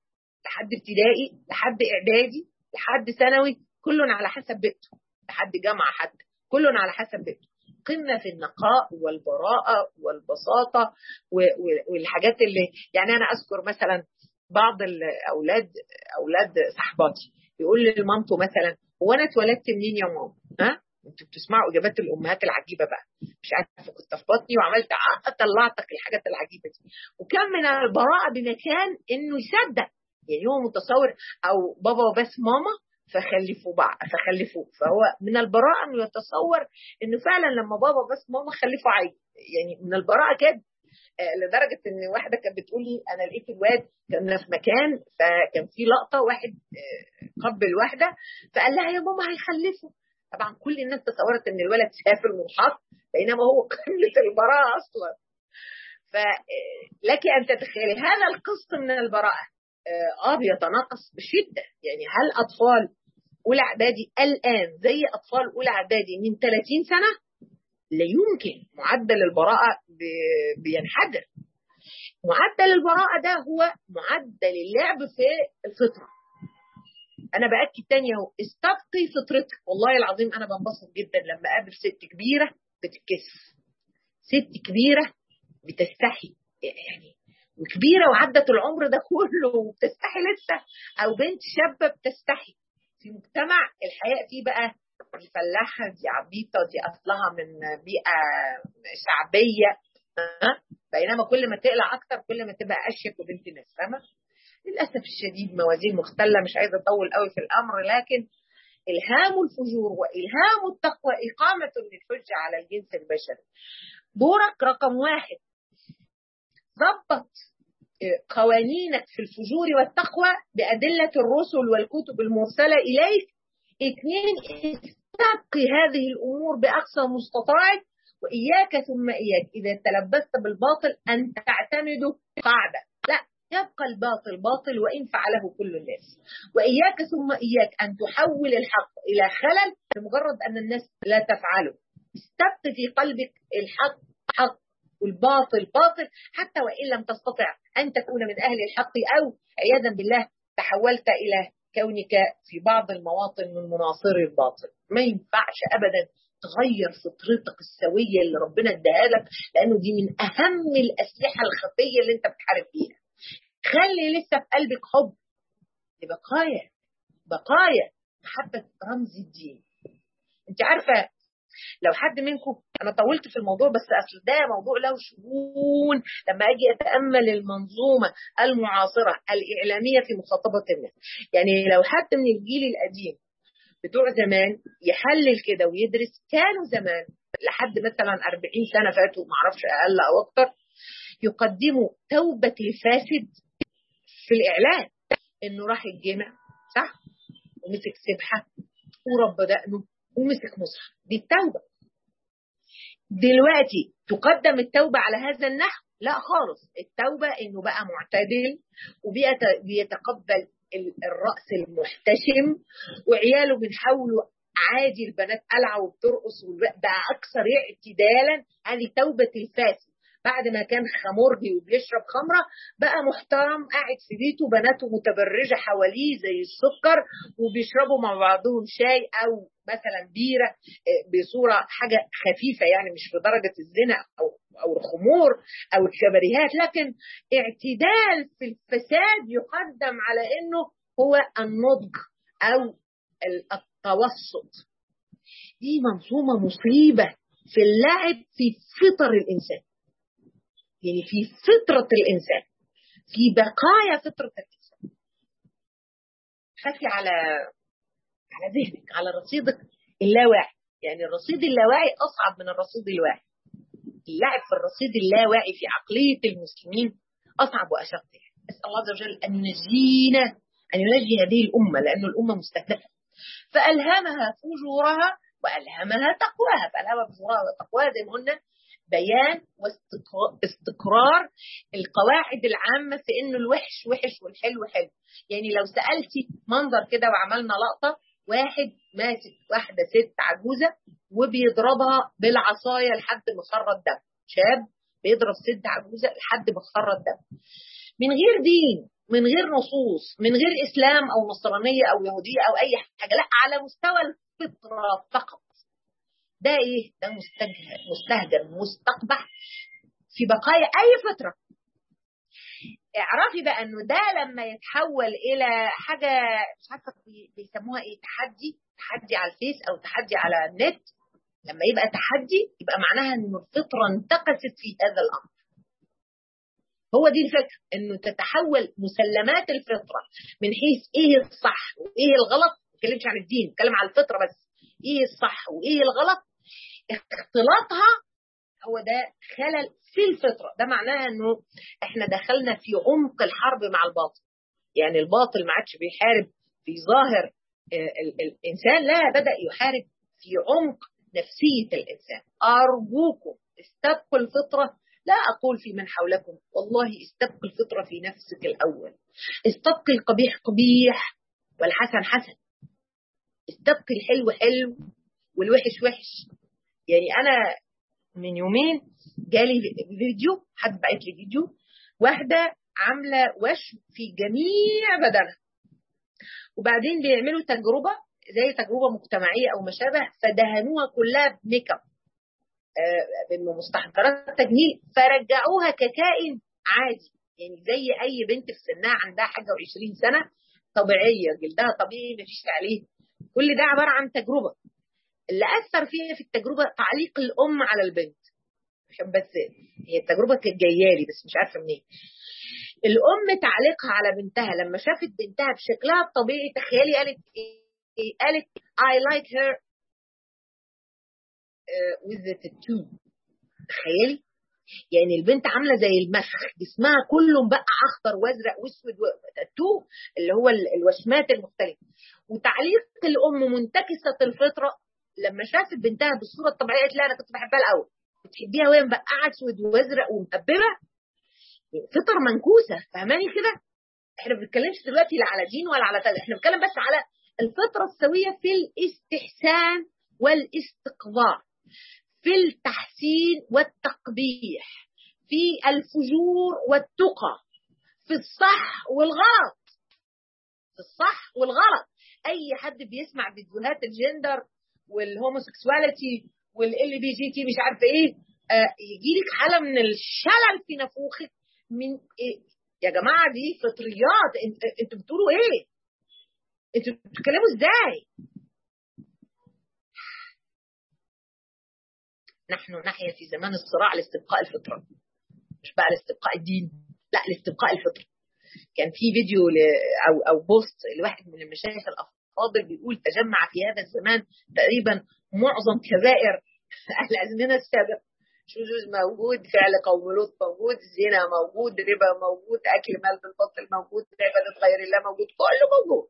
لحد ابتدائي لحد اعدادي لحد ثانوي كل على حسب بيئته لحد جامعه حتى كل على حسب بيئته قمه في النقاء والبراءه والبساطه والحاجات اللي يعني انا اذكر مثلا بعض الاولاد اولاد صحباتي يقول لمامته مثلا هو انا اتولدت منين يا ماما؟ ها؟ انتوا بتسمعوا اجابات الامهات العجيبه بقى مش عارفه كنت في بطني وعملت طلعتك الحاجات العجيبه دي وكان من البراءه بمكان انه يصدق يعني هو متصور او بابا وبس ماما فخلفوا بعض فخلفوا فهو من البراءه انه يتصور انه فعلا لما بابا بس ماما خلفوا عيل يعني من البراءه كده آه، لدرجه ان واحده كانت بتقول لي انا لقيت الواد كنا في مكان فكان في لقطه واحد آه، قبل واحده فقال لها يا ماما هيخلفوا طبعا كل الناس تصورت ان الولد سافر منحط بينما هو قمه البراءه اصلا فلك آه، ان تتخيلي هذا القسط من البراءه اه بيتناقص بشده يعني هل اطفال اولى اعدادي الان زي اطفال اولى اعدادي من 30 سنه لا يمكن معدل البراءه بينحدر معدل البراءه ده هو معدل اللعب في الفطره انا باكد تاني اهو استبقي فطرتك والله العظيم انا بنبسط جدا لما اقابل ست كبيره بتتكسف ست كبيره بتستحي يعني وكبيره وعدت العمر ده كله وبتستحي لسه او بنت شابه بتستحي في مجتمع الحياء فيه بقى دي فلاحه دي عبيطه دي اصلها من بيئه شعبيه بينما كل ما تقلع اكتر كل ما تبقى اشيك وبنت ناس فاهمه للاسف الشديد موازين مختله مش عايزه اطول قوي في الامر لكن الهام الفجور والهام التقوى اقامه للحجه على الجنس البشري دورك رقم واحد ضبط قوانينك في الفجور والتقوى بأدلة الرسل والكتب المرسلة إليك اثنين استبقي هذه الأمور بأقصى مستطاع وإياك ثم إياك إذا تلبست بالباطل أن تعتمد قاعدة لا يبقى الباطل باطل وإن فعله كل الناس وإياك ثم إياك أن تحول الحق إلى خلل لمجرد أن الناس لا تفعله استبق في قلبك الحق حق والباطل باطل حتى وإن لم تستطع أن تكون من أهل الحق أو عياذا بالله تحولت إلى كونك في بعض المواطن من مناصري الباطل ما ينفعش أبدا تغير فطرتك السوية اللي ربنا اداها لك لأنه دي من أهم الأسلحة الخفية اللي أنت بتحارب بيها خلي لسه في قلبك حب لبقايا بقايا محبة رمز الدين انت عارفة لو حد منكم انا طولت في الموضوع بس اصل ده موضوع له شؤون لما اجي اتامل المنظومه المعاصره الاعلاميه في مخاطبه الناس يعني لو حد من الجيل القديم بتوع زمان يحلل كده ويدرس كانوا زمان لحد مثلا 40 سنه فاتوا ما اعرفش اقل او اكتر يقدموا توبه الفاسد في الاعلان انه راح الجامع صح ومسك سبحه ورب دقنه ومسك مصحف دي التوبه دلوقتي تقدم التوبه على هذا النحو لا خالص التوبه انه بقى معتدل وبيتقبل الراس المحتشم وعياله بنحاولوا عادي البنات قلعه وبترقص بقى اكثر اعتدالا هذه توبه الفاسد بعد ما كان خمرجي وبيشرب خمره بقى محترم قاعد في بيته بناته متبرجه حواليه زي السكر وبيشربوا مع بعضهم شاي او مثلا بيره آه، بصوره حاجه خفيفه يعني مش في درجه الزنا او او الخمور او الكبريهات لكن اعتدال في الفساد يقدم على انه هو النضج او التوسط دي منظومه مصيبه في اللعب في فطر الانسان يعني في فطرة الإنسان في بقايا فطرة الإنسان خافي على على ذهنك على رصيدك اللاواعي يعني الرصيد اللاواعي أصعب من الرصيد الواعي اللعب في الرصيد اللاواعي في عقلية المسلمين أصعب وأشق يعني أسأل الله عز وجل أن ينجينا أن ينجي هذه الأمة لأن الأمة مستهدفة فألهمها فجورها وألهمها تقواها فألهمها فجورها وتقواها زي ما قلنا بيان واستقرار القواعد العامة في انه الوحش وحش والحلو حلو يعني لو سألتي منظر كده وعملنا لقطة واحد ماسك واحدة ست عجوزة وبيضربها بالعصاية لحد ما خرج دم شاب بيضرب ست عجوزة لحد ما خرج دم من غير دين من غير نصوص من غير اسلام او نصرانيه او يهوديه او اي حاجه لا على مستوى الفطره فقط ده ايه ده مستهجر مستهجر مستقبح في بقايا اي فطره اعرفي بقى انه ده لما يتحول الى حاجه مش عارفه بيسموها ايه تحدي تحدي على الفيس او تحدي على النت لما يبقى تحدي يبقى معناها انه الفطره انتقست في هذا الامر هو دي الفكره انه تتحول مسلمات الفطره من حيث ايه الصح وايه الغلط ما بتكلمش عن الدين بتكلم عن الفطره بس ايه الصح وايه الغلط اختلاطها هو ده خلل في الفطره ده معناها انه احنا دخلنا في عمق الحرب مع الباطل يعني الباطل ما عادش بيحارب في ظاهر الانسان لا بدا يحارب في عمق نفسيه الانسان ارجوكم استبقوا الفطره لا أقول في من حولكم والله استبق الفطرة في نفسك الأول استبق القبيح قبيح والحسن حسن استبق الحلو حلو والوحش وحش يعني أنا من يومين جالي فيديو حد بعت لي فيديو واحدة عاملة وش في جميع بدنها وبعدين بيعملوا تجربة زي تجربة مجتمعية أو ما شابه فدهنوها كلها بميك اب بمستحضرات التجميل فرجعوها ككائن عادي يعني زي اي بنت في سنها عندها حاجه و20 سنه طبيعيه جلدها طبيعي مفيش عليه كل ده عباره عن تجربه اللي اثر فيها في التجربه تعليق الام على البنت عشان بس هي التجربه كانت جايه لي بس مش عارفه منين الام تعليقها على بنتها لما شافت بنتها بشكلها الطبيعي تخيلي قالت ايه قالت I like her with the tattoo تخيلي يعني البنت عامله زي المسخ جسمها كله بقى اخضر وازرق واسود تاتو اللي هو الوشمات المختلفه وتعليق الام منتكسه الفطره لما شافت بنتها بالصوره الطبيعيه قالت لا انا كنت بحبها الاول بتحبيها وهي مبقعه اسود وازرق ومهببه فطر منكوسه فاهماني كده احنا ما بنتكلمش دلوقتي لا على دين ولا على تل. احنا بنتكلم بس على الفطره السويه في الاستحسان والاستقذار في التحسين والتقبيح في الفجور والتقى في الصح والغلط في الصح والغلط اي حد بيسمع فيديوهات الجندر والهوموسيكسواليتي والال بي جي تي مش عارفه ايه آه يجي لك حاله من الشلل في نافوخك من إيه؟ يا جماعه دي فطريات انتوا بتقولوا ايه؟ انتوا بتتكلموا ازاي؟ نحن نحيا في زمان الصراع لاستبقاء الفطرة مش بقى لاستبقاء الدين لا لاستبقاء الفطرة كان في فيديو ل... أو أو بوست لواحد من المشايخ الأفاضل بيقول تجمع في هذا الزمان تقريبا معظم كبائر الأزمنة السابقة شذوذ موجود فعل قوم لوط موجود زنا موجود ربا موجود أكل مال بالباطل موجود عبادة غير الله موجود كله موجود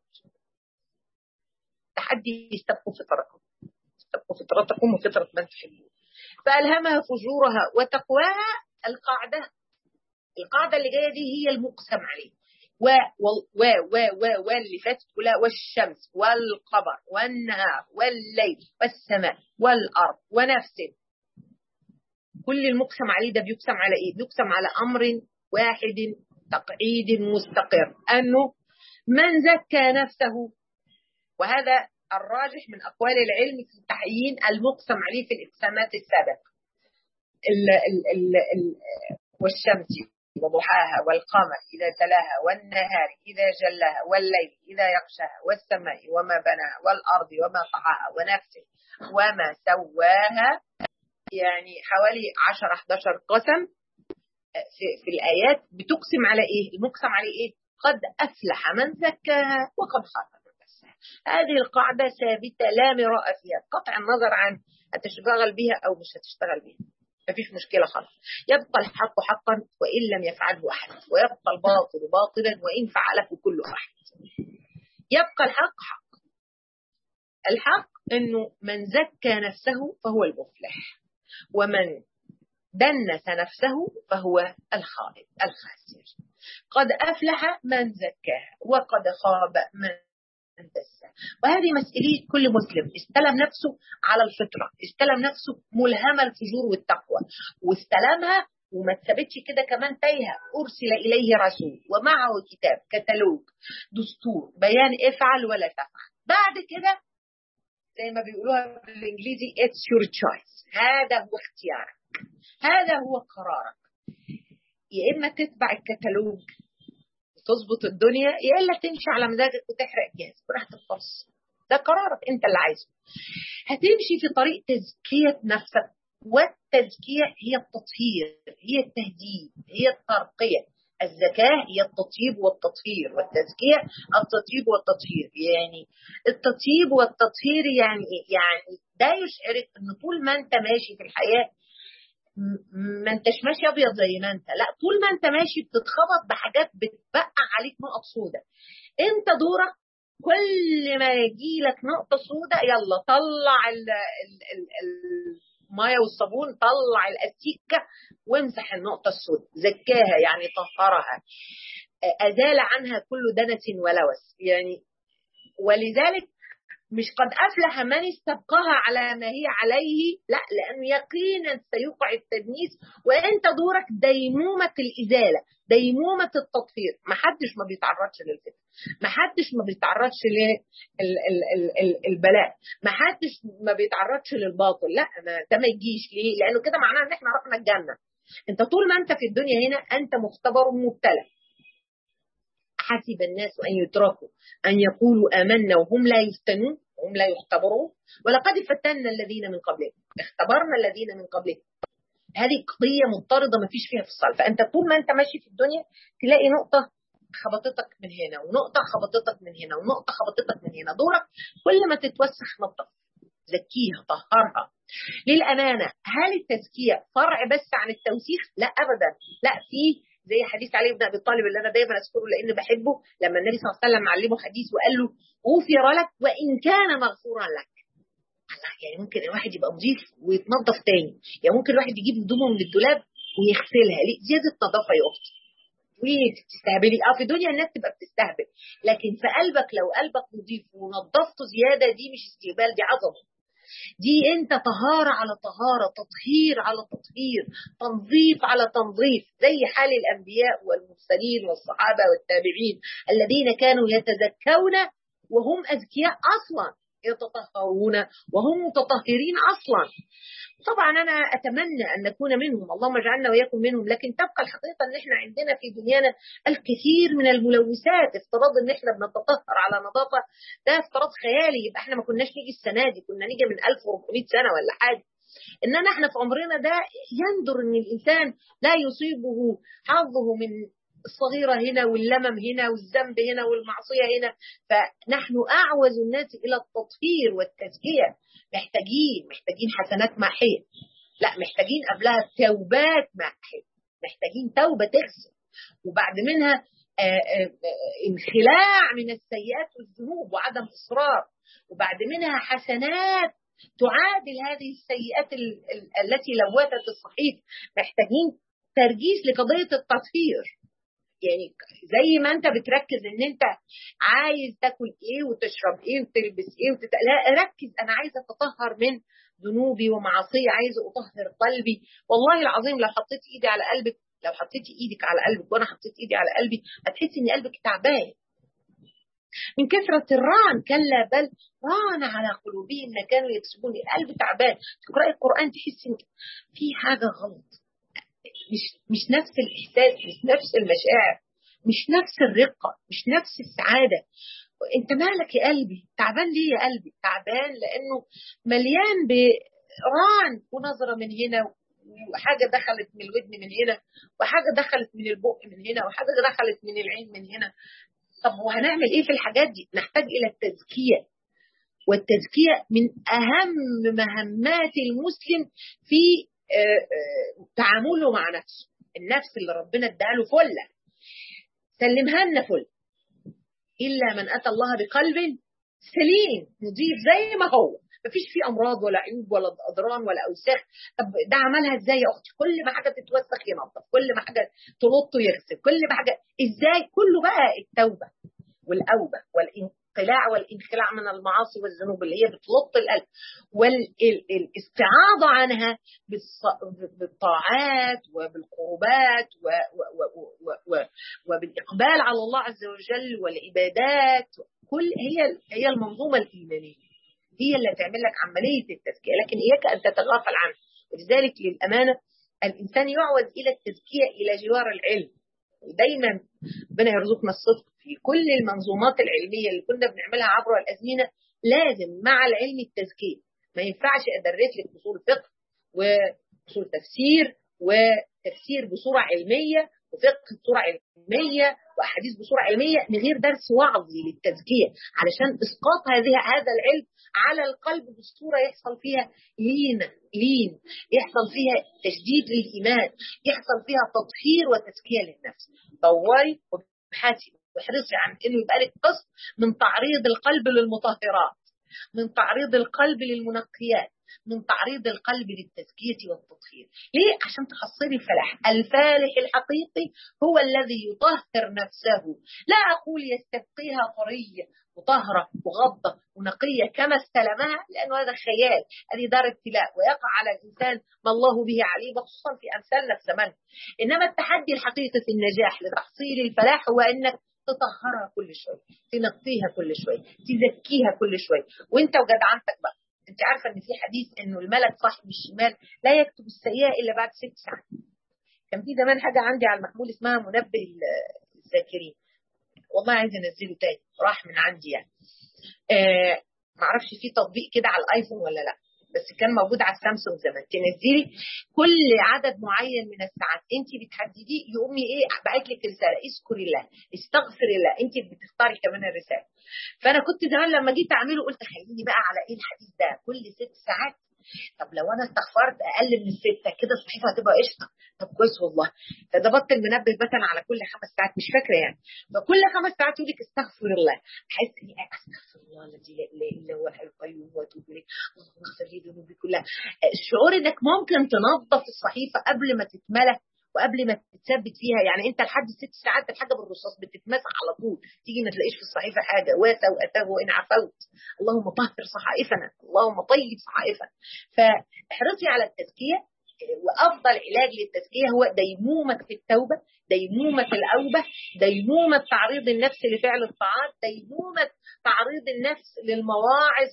تحدي استبقوا فطرتكم استبقوا فطرتكم وفطرة من تحبون فألهمها فجورها وتقواها القاعدة القاعدة اللي جاية دي هي المقسم عليه و و و و و واللي فاتت كلها والشمس والقمر والنهار والليل والسماء والأرض ونفس كل المقسم عليه ده بيقسم على ايه؟ بيقسم على أمر واحد تقعيد مستقر أنه من زكى نفسه وهذا الراجح من أقوال العلم في تعيين المقسم عليه في الإقسامات السابقة ال ال ال ال والشمس وضحاها والقمر إذا تلاها والنهار إذا جلاها والليل إذا يغشاها والسماء وما بناها والأرض وما طحاها ونفسه وما سواها يعني حوالي 10 11 قسم في, في الآيات بتقسم على إيه؟ المقسم عليه إيه؟ قد أفلح من زكاها وقد خاب هذه القاعدة ثابتة لا مراء فيها قطع النظر عن هتشتغل بها أو مش هتشتغل بها مفيش مشكلة خالص يبقى الحق حقا وإن لم يفعله أحد ويبقى الباطل باطلا وإن فعله كل أحد يبقى الحق حق الحق أنه من زكى نفسه فهو المفلح ومن دنس نفسه فهو الخائب الخاسر قد أفلح من زكاها وقد خاب من دنسها وهذه مسؤولية كل مسلم استلم نفسه على الفطرة استلم نفسه ملهمة الفجور والتقوى واستلمها وما اتثبتش كده كمان تايهه ارسل اليه رسول ومعه كتاب كتالوج دستور بيان افعل ولا تفعل بعد كده زي ما بيقولوها بالانجليزي اتس يور تشويس هذا هو اختيارك هذا هو قرارك يا اما تتبع الكتالوج تظبط الدنيا يا الا تمشي على مزاجك وتحرق جاز براحتك خالص ده قرارك انت اللي عايزه هتمشي في طريق تزكيه نفسك والتزكيه هي التطهير هي التهديد هي الترقيه الزكاة هي التطيب والتطهير والتزكية التطيب والتطهير يعني التطيب والتطهير يعني يعني ده يشعرك ان طول ما انت ماشي في الحياة ما انتش ماشي ابيض زي ما انت لا طول ما انت ماشي بتتخبط بحاجات بتبقع عليك نقط سوداء انت دورك كل ما يجي لك نقطة سوداء يلا طلع ال ال ال المية والصابون طلع الاستيكة وامسح النقطة السوداء زكاها يعني طهرها أزال عنها كل دنس ولوث يعني ولذلك مش قد أفلح من استبقاها على ما هي عليه لا لأنه يقينا سيقع التدنيس وأنت دورك ديمومة الإزالة ديمومة التطهير ما حدش ما بيتعرضش للفتن ما حدش ما بيتعرضش للبلاء ما حدش ما بيتعرضش للباطل لا ما ده ما يجيش ليه لأنه كده معناه إن إحنا رحنا الجنة أنت طول ما أنت في الدنيا هنا أنت مختبر مبتلى حسب الناس أن يتركوا أن يقولوا آمنا وهم لا يفتنون وهم لا يختبرون ولقد فتنا الذين من قبلهم اختبرنا الذين من قبلهم هذه قضية مضطردة ما فيش فيها فصال فأنت طول ما أنت ماشي في الدنيا تلاقي نقطة خبطتك من هنا ونقطة خبطتك من هنا ونقطة خبطتك من هنا دورك كل ما تتوسخ نقطة زكيها طهرها للأمانة هل التزكية فرع بس عن التوسيخ؟ لا أبدا لا في زي حديث علي بن ابي طالب اللي انا دايما اذكره لان بحبه لما النبي صلى الله عليه وسلم علمه حديث وقال له غفر لك وان كان مغفورا لك الله يعني ممكن الواحد يبقى نظيف ويتنظف تاني يعني ممكن الواحد يجيب هدومه من الدولاب ويغسلها ليه زياده نظافه يا اختي تستهبلي اه في دنيا الناس تبقى بتستهبل لكن في قلبك لو قلبك نظيف ونظفته زياده دي مش استهبال دي عظمه دي انت طهارة على طهارة تطهير على تطهير تنظيف على تنظيف زي حال الأنبياء والمرسلين والصحابة والتابعين الذين كانوا يتزكون وهم أذكياء أصلا يتطهرون وهم متطهرين أصلا طبعا أنا أتمنى أن نكون منهم اللهم اجعلنا وإياكم منهم لكن تبقى الحقيقة أن احنا عندنا في دنيانا الكثير من الملوثات افتراض أن احنا بنتطهر على نظافة ده افتراض خيالي يبقى احنا ما كناش نيجي السنة دي كنا نيجي من 1400 سنة ولا حاجة انما احنا في عمرنا ده يندر ان الانسان لا يصيبه حظه من الصغيرة هنا واللمم هنا والذنب هنا والمعصية هنا فنحن أعوز الناس إلى التطهير والتزكية محتاجين محتاجين حسنات ماحية لا محتاجين قبلها توبات ماحية محتاجين توبة تغسل وبعد منها آآ آآ انخلاع من السيئات والذنوب وعدم إصرار وبعد منها حسنات تعادل هذه السيئات التي لوثت الصحيح محتاجين ترجيس لقضية التطهير يعني زي ما انت بتركز ان انت عايز تاكل ايه وتشرب ايه وتلبس ايه وتت... لا ركز انا عايزه اتطهر من ذنوبي ومعاصي عايزه اطهر قلبي والله العظيم لو حطيت ايدي على قلبك لو حطيتي ايدك على قلبك وانا حطيت ايدي على قلبي هتحسي ان قلبك تعبان من كثرة الران كلا بل ران على قلوبهم ما كانوا يكسبون القلب تعبان تقرأي القرآن تحسي في حاجة غلط مش مش نفس الاحساس مش نفس المشاعر مش نفس الرقه مش نفس السعاده انت مالك يا قلبي تعبان ليه يا قلبي تعبان لانه مليان بران ونظره من هنا وحاجه دخلت من الودن من هنا وحاجه دخلت من البق من هنا وحاجه دخلت من العين من هنا طب وهنعمل ايه في الحاجات دي نحتاج الى التزكيه والتزكيه من اهم مهمات المسلم في تعامله مع نفسه النفس اللي ربنا اداله فله سلمها لنا فل الا من اتى الله بقلب سليم نضيف زي ما هو مفيش فيه امراض ولا عيوب ولا اضران ولا اوساخ طب ده عملها ازاي يا اختي كل ما حاجه تتوسخ ينظف كل ما حاجه تنط يغسل كل ما حاجه ازاي كله بقى التوبه والاوبه الانقلاع والانخلاع من المعاصي والذنوب اللي هي بتلط القلب والاستعاضة عنها بالطاعات وبالقربات وبالإقبال على الله عز وجل والعبادات كل هي هي المنظومة الإيمانية هي اللي تعمل لك عملية التزكية لكن إياك أن تتغافل عنها ولذلك للأمانة الإنسان يعود إلى التزكية إلى جوار العلم دايما ربنا يرزقنا الصدق في كل المنظومات العلميه اللي كنا بنعملها عبر الازمنه لازم مع العلم التزكيه ما ينفعش ادرس لك اصول فقه واصول تفسير وتفسير بصوره علميه وفقه بصوره علميه واحاديث بصوره علميه من غير درس وعظي للتزكيه علشان اسقاط هذه هذا العلم على القلب بصوره يحصل فيها لين لين يحصل فيها تشديد للايمان يحصل فيها تطهير وتزكيه للنفس دوري وابحثي واحرصي عن انه يبقى لك قسط من تعريض القلب للمطهرات من تعريض القلب للمنقيات من تعريض القلب للتزكية والتطهير ليه؟ عشان تحصلي الفلاح الفالح الحقيقي هو الذي يطهر نفسه لا أقول يستبقيها طرية وطهرة وغضة ونقية كما استلمها لأنه هذا خيال هذه دار ابتلاء ويقع على الإنسان ما الله به عليم خصوصا في أمثالنا في زمانه إنما التحدي الحقيقي في النجاح لتحصيل الفلاح هو أنك تطهرها كل شوية تنقيها كل شوية تزكيها كل شوية وانت وجدعنتك بقى انت عارفه ان في حديث انه الملك صاحب الشمال لا يكتب السيئه الا بعد ست ساعات كان في زمان حاجه عندي على المحمول اسمها منبه الذاكرين والله عايز انزله تاني راح من عندي يعني آه معرفش في تطبيق كده على الايفون ولا لا بس كان موجود على السامسونج زمان تنزلي كل عدد معين من الساعات انت بتحدديه يقوم ايه باعت لك رساله اذكر الله استغفر الله انت بتختاري كمان الرساله فانا كنت زمان لما جيت اعمله قلت خليني بقى على ايه الحديث ده كل ست ساعات طب لو انا استغفرت اقل من السته كده الصحيفه هتبقى قشطه طب كويس والله فضبطت المنبه مثلا على كل خمس ساعات مش فاكره يعني فكل خمس ساعات يقول لك استغفر الله احس اني استغفر الله الذي لا اله الا هو الحي القيوم واتوب اليه اللهم اغفر لي ذنوبي كلها الشعور انك ممكن تنظف الصحيفه قبل ما تتملى وقبل ما تثبت فيها يعني انت لحد ست ساعات الحاجه بالرصاص بتتمسح على طول تيجي ما تلاقيش في الصحيفه حاجه واسى واتاه وان عفوت اللهم طهر صحائفنا اللهم طيب صحائفنا فاحرصي على التزكيه وافضل علاج للتزكيه هو ديمومه التوبه ديمومه الاوبه ديمومه تعريض النفس لفعل الطاعات ديمومه تعريض النفس للمواعظ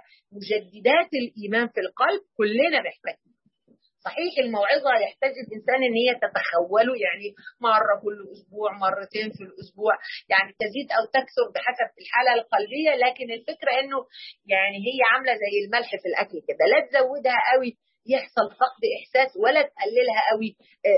ومجددات الايمان في القلب كلنا محتاجين صحيح الموعظة يحتاج الإنسان أن هي تتخوله يعني مرة كل أسبوع مرتين في الأسبوع يعني تزيد أو تكثر بحسب الحالة القلبية لكن الفكرة أنه يعني هي عاملة زي الملح في الأكل كده لا تزودها قوي يحصل فقد إحساس ولا تقللها قوي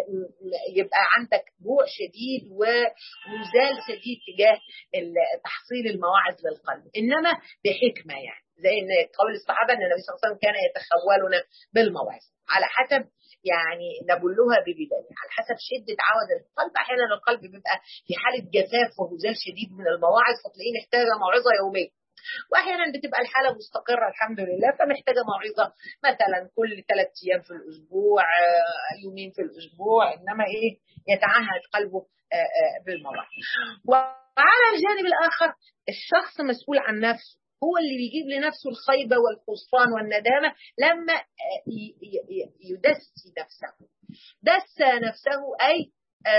يبقى عندك جوع شديد ومزال شديد تجاه تحصيل المواعظ للقلب إنما بحكمة يعني زي ان قول الصحابه ان النبي صلى الله عليه وسلم كان يتخولنا بالمواعظ على حسب يعني نبلها ببدايه على حسب شده عوز القلب احيانا القلب بيبقى في حاله جفاف وهزال شديد من المواعظ فتلاقيه محتاج موعظه يوميه واحيانا بتبقى الحاله مستقره الحمد لله فمحتاجه موعظه مثلا كل ثلاث ايام في الاسبوع يومين في الاسبوع انما ايه يتعهد قلبه بالمواعظ وعلى الجانب الاخر الشخص مسؤول عن نفسه هو اللي بيجيب لنفسه الخيبة والخسران والندامة لما يدسي نفسه دس نفسه أي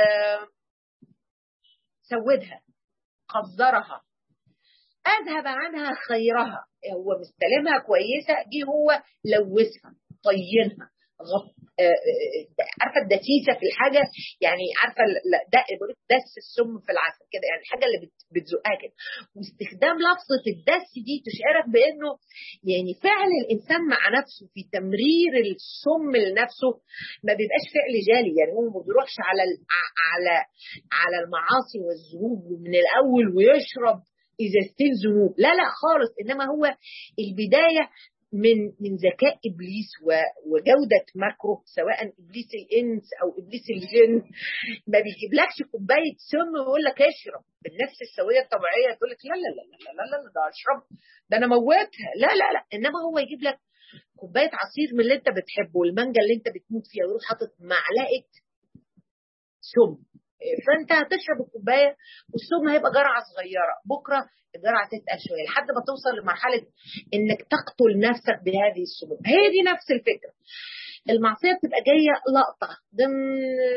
سودها قدرها أذهب عنها خيرها هو مستلمها كويسة دي هو لوثها طينها غط... عارفه الدسيسه في الحاجه يعني عارفه دس السم في العسل كده يعني الحاجه اللي بتزقها كده واستخدام لفظه الدس دي تشعرك بانه يعني فعل الانسان مع نفسه في تمرير السم لنفسه ما بيبقاش فعل جالي يعني هو ما بيروحش على على على المعاصي والذنوب من الاول ويشرب ازازتين ذنوب لا لا خالص انما هو البدايه من من ذكاء ابليس وجوده مكره سواء ابليس الانس او ابليس الجن ما بيجيبلكش كوبايه سم ويقول لك اشرب بالنفس السويه الطبيعيه تقول لك لا لا لا لا لا لا, لا ده اشرب ده انا موتها لا لا لا انما هو يجيب لك كوبايه عصير من اللي انت بتحبه والمانجا اللي انت بتموت فيها ويروح حاطط معلقه سم فانت هتشرب الكوبايه والسم هيبقى جرعه صغيره بكره الجرعه تتقل شويه لحد ما توصل لمرحله انك تقتل نفسك بهذه السموم هي دي نفس الفكره المعصيه بتبقى جايه لقطه ضمن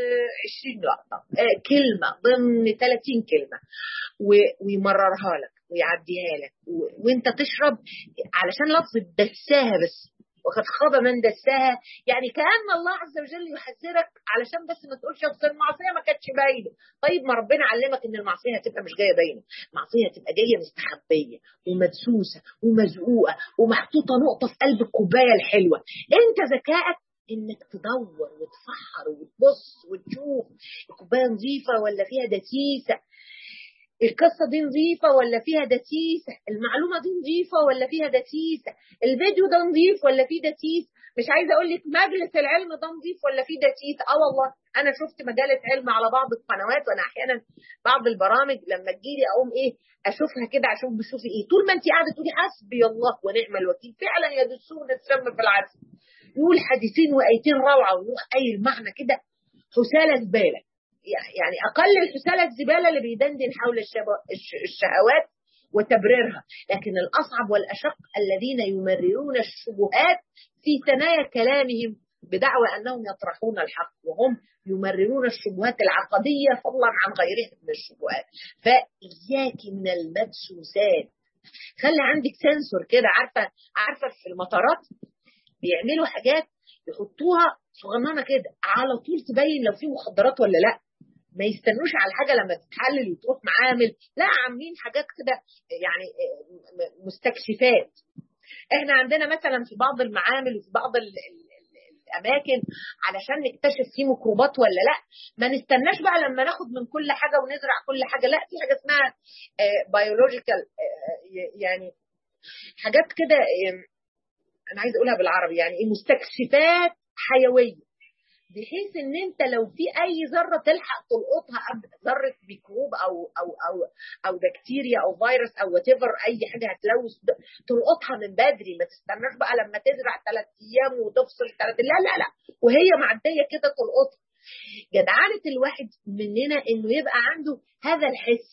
20 لقطه آه، كلمه ضمن 30 كلمه ويمررها لك ويعديها لك وانت تشرب علشان لفظ دساها بس وقد خاب من دساها يعني كأن الله عز وجل يحذرك علشان بس ما تقولش اصل المعصيه ما كانتش باينه طيب ما ربنا علمك ان المعصيه هتبقى مش جايه باينه المعصيه هتبقى جايه مستخبيه ومدسوسه ومزقوقه ومحطوطه نقطه في قلب الكوبايه الحلوه انت ذكائك انك تدور وتفحر وتبص وتشوف الكوبايه نظيفه ولا فيها دسيسه القصة دي نظيفة ولا فيها دسيسة المعلومة دي نظيفة ولا فيها دسيسة الفيديو ده نظيف ولا فيه دسيس مش عايزة أقول لك مجلس العلم ده نظيف ولا فيه دسيس اه والله أنا شفت مجلة علم على بعض القنوات وأنا أحيانا بعض البرامج لما تجيلي أقوم إيه أشوفها كده أشوف بشوفي إيه طول ما أنت قاعدة تقولي حسبي الله ونعم الوكيل فعلا يدسون السم في العسل يقول حديثين وآيتين روعة ويروح أي المعنى كده حسالة زبالة يعني اقل الحسالة الزباله اللي بيدندن حول الشهوات وتبريرها لكن الاصعب والاشق الذين يمررون الشبهات في ثنايا كلامهم بدعوى انهم يطرحون الحق وهم يمررون الشبهات العقديه فضلا عن غيرها من الشبهات فاياك من المدسوسات خلي عندك سنسور كده عارفه عارفه في المطارات بيعملوا حاجات يحطوها صغننه كده على طول تبين لو في مخدرات ولا لا ما يستنوش على الحاجه لما تتحلل وتروح معامل لا عاملين حاجات كده يعني مستكشفات احنا عندنا مثلا في بعض المعامل وفي بعض الاماكن علشان نكتشف فيه ميكروبات ولا لا ما نستناش بقى لما ناخد من كل حاجه ونزرع كل حاجه لا في حاجه اسمها بيولوجيكال يعني حاجات كده انا عايزه اقولها بالعربي يعني مستكشفات حيويه بحيث ان انت لو في اي ذره تلحق تلقطها ذره ميكروب او او او او بكتيريا او فيروس او وات اي حاجه هتلوث تلقطها من بدري ما تستناش بقى لما تزرع ثلاث ايام وتفصل ثلاث لا لا لا وهي معديه كده تلقطها جدعانه الواحد مننا انه يبقى عنده هذا الحس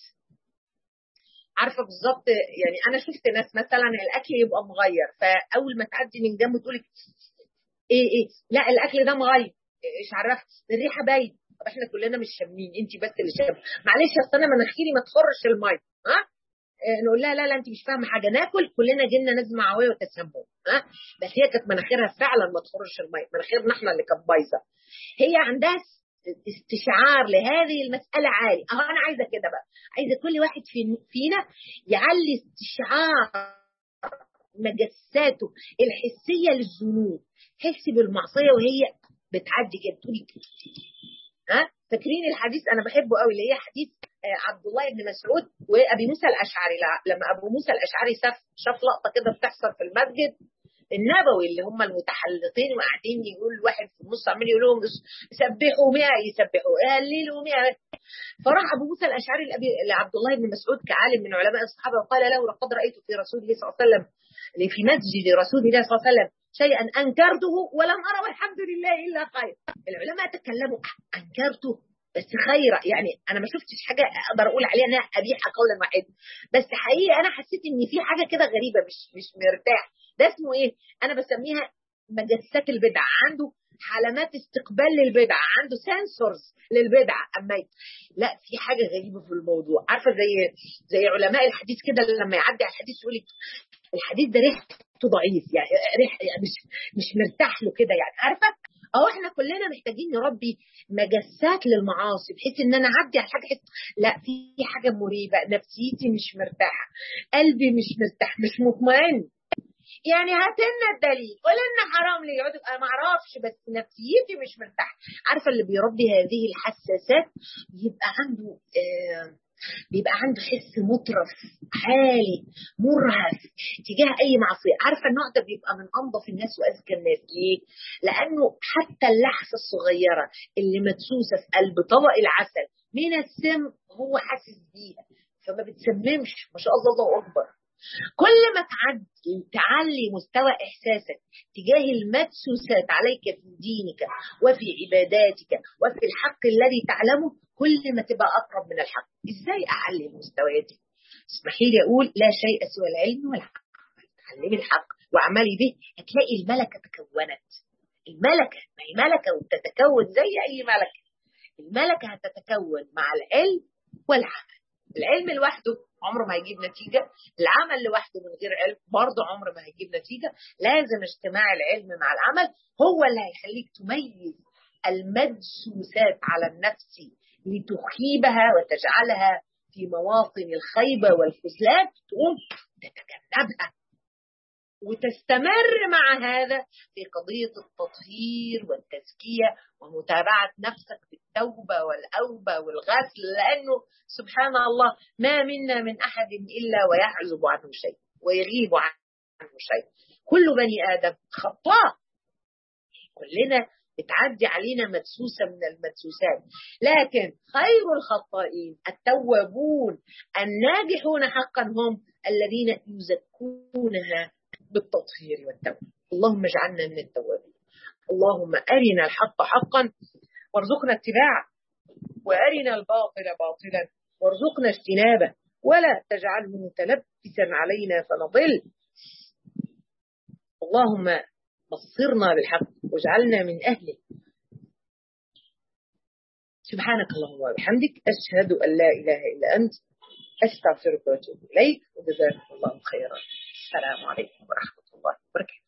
عارفه بالظبط يعني انا شفت ناس مثلا الاكل يبقى مغير فاول ما تعدي من جنبه تقول ايه ايه لا الاكل ده مغير ايش عرفت الريحه باين طب احنا كلنا مش شامين انت بس اللي شامه معلش اصل انا مناخيري ما تخرش الميه ها اه نقول لها لا لا انت مش فاهمه حاجه ناكل كلنا جينا نزمه معويه وتسمم ها بس هي كانت مناخيرها فعلا ما تخرش الميه مناخيرنا احنا اللي كانت بايظه هي عندها استشعار لهذه المسألة عالي أهو أنا عايزة كده بقى عايزة كل واحد فينا يعلي استشعار مجساته الحسية للذنوب حس بالمعصية وهي بتعدي كده تقولي ها فاكرين الحديث انا بحبه قوي اللي هي حديث عبد الله بن مسعود وابي موسى الاشعري لما ابو موسى الاشعري شاف شاف لقطه كده بتحصل في المسجد النبوي اللي هم المتحلقين وقاعدين يقول واحد في النص عمال يقول لهم سبحوا 100 يسبحوا هللوا 100 فراح ابو موسى الاشعري لعبد الله بن مسعود كعالم من علماء الصحابه وقال له لقد رايت في رسول الله صلى الله عليه وسلم في مسجد رسول الله صلى الله عليه وسلم شيئا انكرته ولم ارى والحمد لله الا خير العلماء تكلموا انكرته بس خير يعني انا ما شفتش حاجه اقدر اقول عليها انها قبيحه قولا واحدا بس حقيقي انا حسيت ان في حاجه كده غريبه مش مش مرتاح ده اسمه ايه انا بسميها مجسات البدع عنده علامات استقبال للبدع عنده سنسورز للبدع اما لا في حاجه غريبه في الموضوع عارفه زي زي علماء الحديث كده لما يعدي على الحديث يقول الحديث ده ريحته ضعيف يعني ريح يعني مش مش مرتاح له كده يعني عارفه او احنا كلنا محتاجين نربي مجسات للمعاصي بحيث ان انا اعدي على حاجه لا في حاجه مريبه نفسيتي مش مرتاحه قلبي مش مرتاح مش مطمئن يعني هات لنا الدليل قول لنا حرام ليه يقعد انا ما اعرفش بس نفسيتي مش مرتاحه عارفه اللي بيربي هذه الحساسات يبقى عنده آه بيبقى عنده حس مطرف عالي مرهف تجاه اي معصيه عارفه النوع ده بيبقى من انظف الناس واذكى الناس ليه لانه حتى اللحظه الصغيره اللي مدسوسه في قلب طبق العسل من السم هو حاسس بيها فما بتسممش ما شاء الله الله اكبر كل ما تعلي مستوى إحساسك تجاه المدسوسات عليك في دينك وفي عباداتك وفي الحق الذي تعلمه كل ما تبقى أقرب من الحق إزاي أعلي المستويات دي اسمحي لي أقول لا شيء سوى العلم والحق تعلمي الحق واعملي به هتلاقي الملكة تكونت الملكة ما هي ملكة وبتتكون زي أي ملكة الملكة هتتكون مع العلم والعمل العلم لوحده عمره ما هيجيب نتيجة العمل لوحده من غير علم برضه عمره ما هيجيب نتيجة لازم اجتماع العلم مع العمل هو اللي هيخليك تميز المدسوسات على النفس لتخيبها وتجعلها في مواطن الخيبة والخذلان تقوم تتجنبها وتستمر مع هذا في قضية التطهير والتزكية ومتابعة نفسك بالتوبة والأوبة والغسل لأنه سبحان الله ما منا من أحد إلا ويعزب عنه شيء ويغيب عنه شيء كل بني آدم خطاء كلنا بتعدي علينا مدسوسة من المدسوسات لكن خير الخطائين التوابون الناجحون حقا هم الذين يزكونها بالتطهير والتوبة اللهم اجعلنا من التوابين اللهم أرنا الحق حقا وارزقنا اتباعه وأرنا الباطل باطلا وارزقنا اجتنابه ولا تجعله متلبسا علينا فنضل اللهم بصرنا بالحق واجعلنا من أهله سبحانك اللهم وبحمدك أشهد أن لا إله إلا أنت أستغفرك وأتوب إليك وجزاكم الله خيرا السلام عليكم ورحمة الله وبركاته